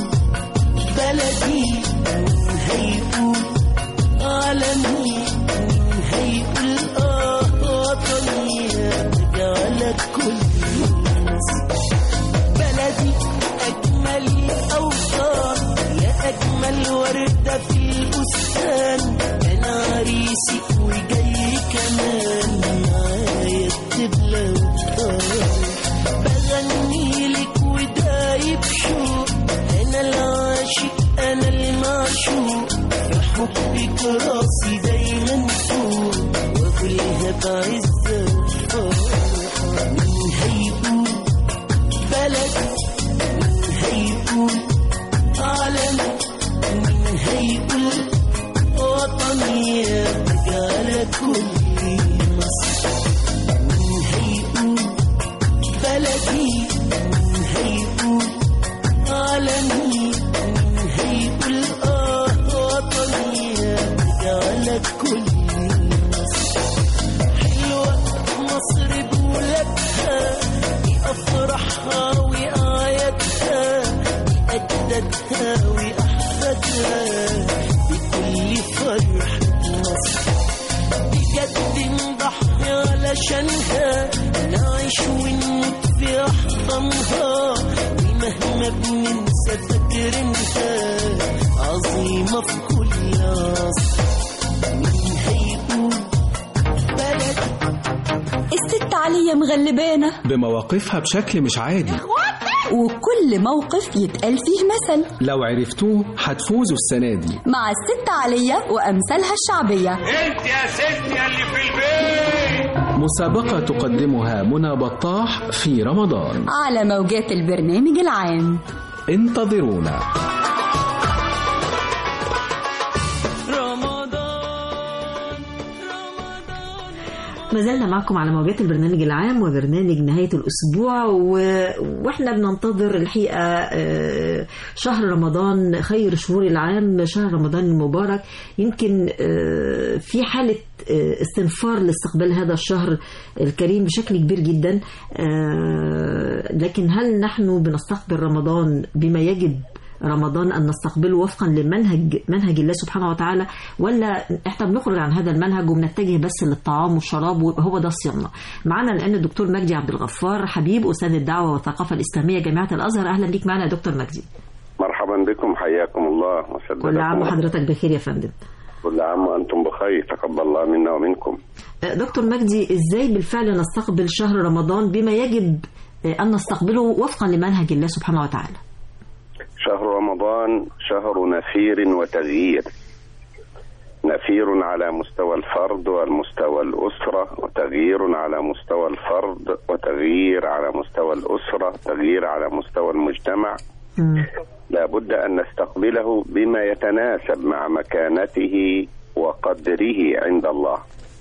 S4: بلدي مين هيقول عالمي مين هيقول اه وطني على كل مصر بلدي أجمل الأوطان يا أجمل وردة في البستان أنا عريسك وجاي كمان معايا الدبلة والطار بغني لك ودايب شوق أنا العاشق أنا المعشوق في حبك راسي دايما فوق وأقولها بعزة وفرحة مين هيقول بلدي مين هيقول عالمي مين هيقول وطني على كل مصر مين هيقول بلدي مين هيقول عالمي مين هيقول اه وطني على كل مصر حلوة مصر بولادها بأفراحها وآياتها بأجدادها وأحفادها بكل فرحة مصر بجد نضحي علشانها نعيش ونموت في أحضانها ومهما بننسى فاكرينها عظيمة في كل عصر مين هيقول بلدي
S6: الست عليا مغلبانة
S9: بمواقفها بشكل مش عادي
S6: وكل موقف يتقال فيه مثل
S9: لو عرفتوه هتفوزوا السنة دي
S6: مع الست عليا وأمثالها الشعبية
S8: انت يا ست يا اللي في البيت
S9: مسابقة تقدمها منى بطاح في رمضان
S6: على موجات البرنامج العام
S9: انتظرونا
S2: ما زلنا معكم على موجات البرنامج العام وبرنامج نهاية الأسبوع و... وإحنا بننتظر الحقيقة آه، شهر رمضان خير شهور العام شهر رمضان المبارك يمكن آه، في حالة آه، استنفار لاستقبال هذا الشهر الكريم بشكل كبير جدا آه، لكن هل نحن بنستقبل رمضان بما يجب رمضان أن نستقبله وفقا لمنهج منهج الله سبحانه وتعالى ولا احنا بنخرج عن هذا المنهج وبنتجه بس للطعام والشراب وهو ده صيامنا معنا الآن الدكتور مجدي عبد الغفار حبيب أستاذ الدعوة والثقافة الإسلامية جامعة الأزهر أهلا بيك معنا يا دكتور مجدي
S3: مرحبا
S10: مرحبا بكم حياكم الله وسددكم
S2: كل عام وحضرتك بخير يا فندم
S10: كل عام وانتم بخير تقبل الله منا ومنكم
S2: آه، دكتور مجدي ازاي بالفعل نستقبل شهر رمضان بما يجب آه، ان نستقبله وفقا لمنهج الله سبحانه وتعالى
S10: شهر رمضان شهر نفير وتغيير نفير على مستوى الفرد والمستوى الأسرة وتغيير على مستوى الفرد وتغيير على مستوى الأسرة تغيير على مستوى المجتمع لا بد أن نستقبله بما يتناسب مع مكانته وقدره عند الله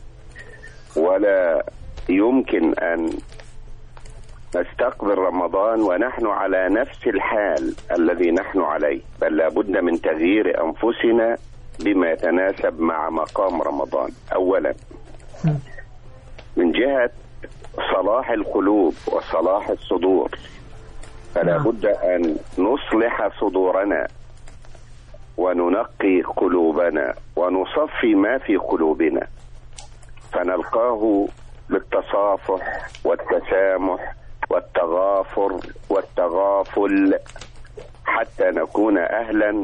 S10: ولا يمكن أن نستقبل رمضان ونحن على نفس الحال الذي نحن عليه بل لا بد من تغيير أنفسنا بما يتناسب مع مقام رمضان أولا من جهة صلاح القلوب وصلاح الصدور فلا بد أن نصلح صدورنا وننقي قلوبنا ونصفي ما في قلوبنا فنلقاه بالتصافح والتسامح والتغافر والتغافل حتى نكون أهلا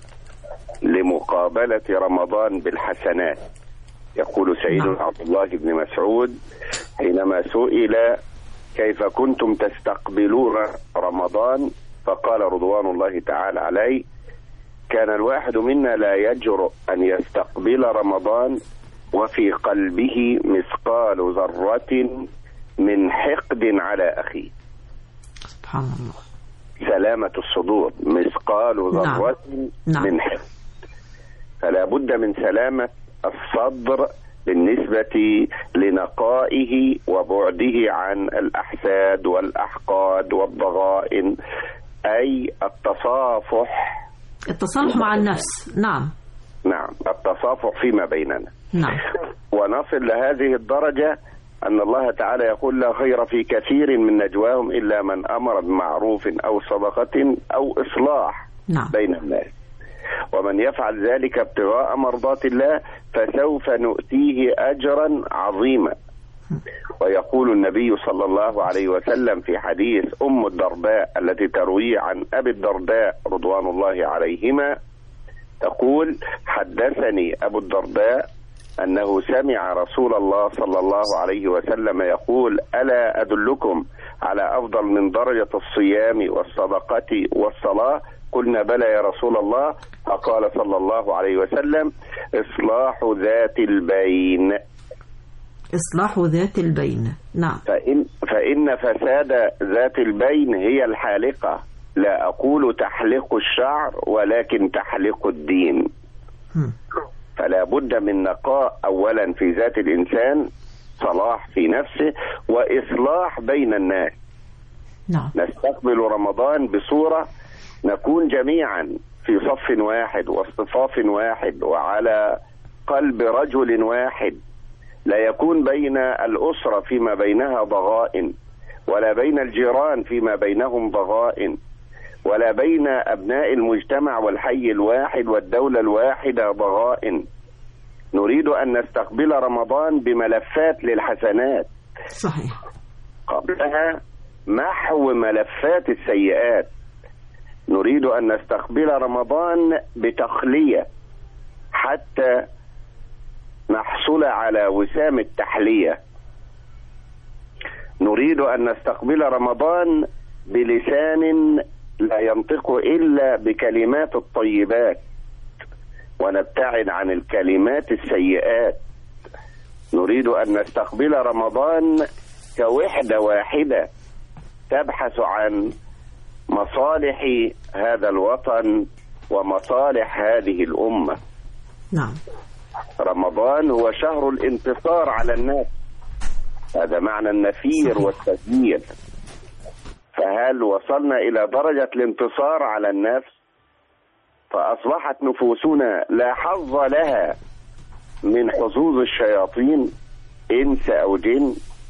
S10: لمقابلة رمضان بالحسنات يقول سيدنا عبد الله بن مسعود حينما سئل كيف كنتم تستقبلون رمضان فقال رضوان الله تعالى عليه كان الواحد منا لا يجرؤ أن يستقبل رمضان وفي قلبه مثقال ذرة من حقد على أخيه
S2: سبحان الله
S10: سلامة الصدور مثقال ذرة
S2: نعم.
S10: من حقد فلا بد من سلامة الصدر بالنسبة لنقائه وبعده عن الأحساد والأحقاد والضغائن أي التصافح
S2: التصالح مع النفس نعم
S10: نعم التصافح فيما بيننا
S2: نعم
S10: ونصل لهذه الدرجة أن الله تعالى يقول لا خير في كثير من نجواهم إلا من أمر بمعروف أو صدقة أو إصلاح
S2: نعم.
S10: بين الناس ومن يفعل ذلك ابتغاء مرضات الله فسوف نؤتيه أجرا عظيما ويقول النبي صلى الله عليه وسلم في حديث أم الدرداء التي ترويه عن أبي الدرداء رضوان الله عليهما تقول حدثني أبو الدرداء أنه سمع رسول الله صلى الله عليه وسلم يقول ألا أدلكم على أفضل من درجة الصيام والصدقة والصلاة قلنا بلى يا رسول الله فقال صلى الله عليه وسلم إصلاح ذات البين
S2: إصلاح ذات البين نعم
S10: فإن, فإن فساد ذات البين هي الحالقة لا أقول تحلق الشعر ولكن تحلق الدين فلا بد من نقاء أولا في ذات الإنسان صلاح في نفسه وإصلاح بين الناس
S2: نعم.
S10: نستقبل رمضان بصورة نكون جميعا في صف واحد واصطفاف واحد وعلى قلب رجل واحد لا يكون بين الأسرة فيما بينها ضغائن ولا بين الجيران فيما بينهم ضغائن ولا بين أبناء المجتمع والحي الواحد والدولة الواحدة ضغائن نريد أن نستقبل رمضان بملفات للحسنات
S2: صحيح
S10: قبلها محو ملفات السيئات نريد أن نستقبل رمضان بتخلية حتى نحصل على وسام التحلية نريد أن نستقبل رمضان بلسان لا ينطق إلا بكلمات الطيبات ونبتعد عن الكلمات السيئات نريد أن نستقبل رمضان كوحدة واحدة تبحث عن مصالح هذا الوطن ومصالح هذه الأمة
S2: نعم
S10: رمضان هو شهر الانتصار على الناس هذا معنى النفير والتسيير فهل وصلنا إلى درجة الانتصار على النفس فأصبحت نفوسنا لا حظ لها من حظوظ الشياطين إنس أو جن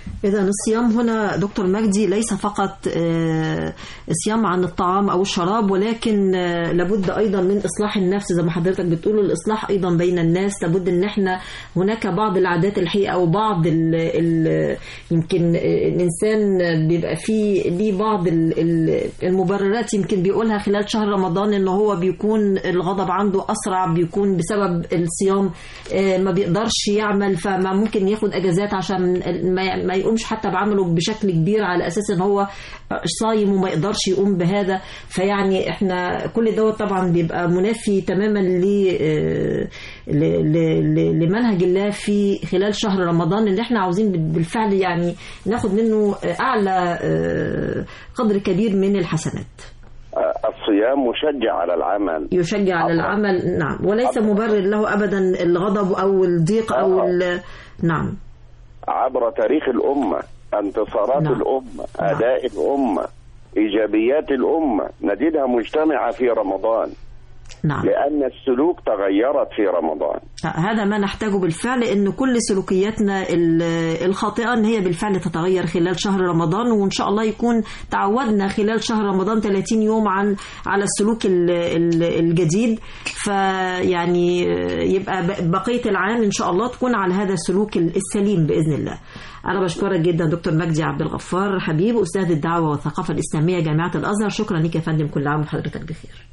S2: إذا الصيام هنا دكتور مجدي ليس فقط آه، صيام عن الطعام أو الشراب ولكن آه، لابد أيضا من إصلاح النفس زي ما حضرتك بتقول الإصلاح أيضا بين الناس لابد إن إحنا هناك بعض العادات الحقيقة أو بعض ال ال يمكن آه، الإنسان بيبقى فيه ليه بعض ال- ال- المبررات يمكن بيقولها خلال شهر رمضان إن هو بيكون الغضب عنده أسرع بيكون بسبب الصيام آه، ما بيقدرش يعمل فما ممكن ياخد اجازات عشان ما ما يقومش حتى بعمله بشكل كبير على اساس ان هو صايم وما يقدرش يقوم بهذا فيعني احنا كل دوت طبعا بيبقى منافي تماما ل آه، ل- ل- ل- لمنهج الله في خلال شهر رمضان اللي احنا عاوزين بالفعل يعني ناخد منه اعلى آه، قدر كبير من الحسنات
S10: آه، الصيام مشجع على العمل
S2: يشجع على العمل نعم وليس مبرر له ابدا الغضب او الضيق او ال- نعم
S10: عبر تاريخ الأمة انتصارات
S2: نعم.
S10: الأمة أداء الأمة إيجابيات الأمة نجدها مجتمعة في رمضان
S2: نعم
S10: لأن السلوك تغيرت في رمضان
S2: هذا ما نحتاجه بالفعل ان كل سلوكياتنا ال- الخاطئه ان هي بالفعل تتغير خلال شهر رمضان وان شاء الله يكون تعودنا خلال شهر رمضان 30 يوم عن على السلوك ال- ال- الجديد فيعني يبقى ب- بقيه العام ان شاء الله تكون على هذا السلوك السليم باذن الله. انا بشكرك جدا دكتور مجدي عبد الغفار حبيب استاذ الدعوه والثقافه الاسلاميه جامعه الازهر شكرا لك يا فندم كل عام وحضرتك بخير.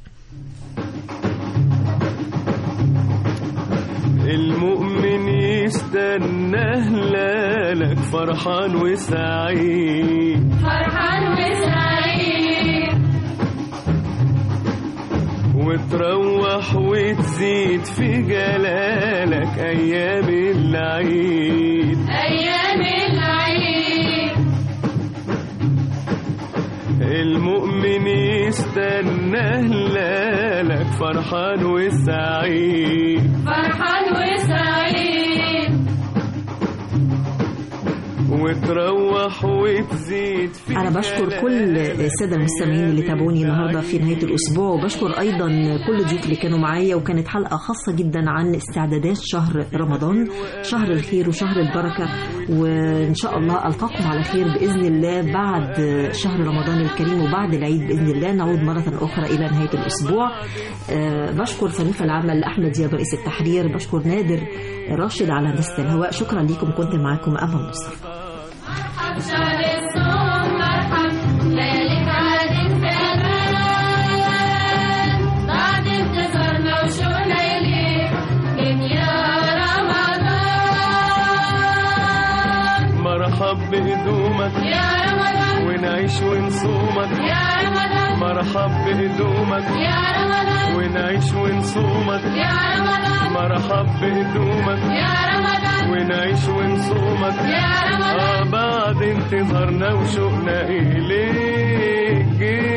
S22: المؤمن يستنى هلالك فرحان وسعيد
S12: فرحان وسعيد
S22: وتروح وتزيد في جلالك أيام العيد
S12: أيام العيد
S22: المؤمن يستنى هلالك فرحان وسعيد
S12: فرحان وسعيد
S22: وتروح وتزيد في
S2: أنا بشكر كل السادة المستمعين اللي تابعوني النهاردة في نهاية الأسبوع وبشكر أيضا كل الضيوف اللي كانوا معايا وكانت حلقة خاصة جدا عن استعدادات شهر رمضان شهر الخير وشهر البركة وإن شاء الله ألقاكم على خير بإذن الله بعد شهر رمضان الكريم وبعد العيد بإذن الله نعود مرة أخرى إلى نهاية الأسبوع آه، بشكر فريق العمل أحمد زياد رئيس التحرير بشكر نادر راشد على هندسة الهواء شكرا لكم كنت معكم أمل مصطفى
S12: مرحب شهر الصوم مرحب لياليك عاد في أمان بعد انتظارنا وشوقنا إليك جيت يا رمضان
S22: مرحب بهدومك
S12: يا رمضان
S22: ونعيش ونصومك
S12: يا رمضان
S22: مرحب بهدومك
S12: يا رمضان
S22: ونعيش ونصومك
S12: يا رمضان
S22: مرحب بهدومك
S12: يا رمضان
S22: ونعيش ونصومك
S12: يا رمضان
S22: آه بعد انتظارنا وشوقنا إليك جيت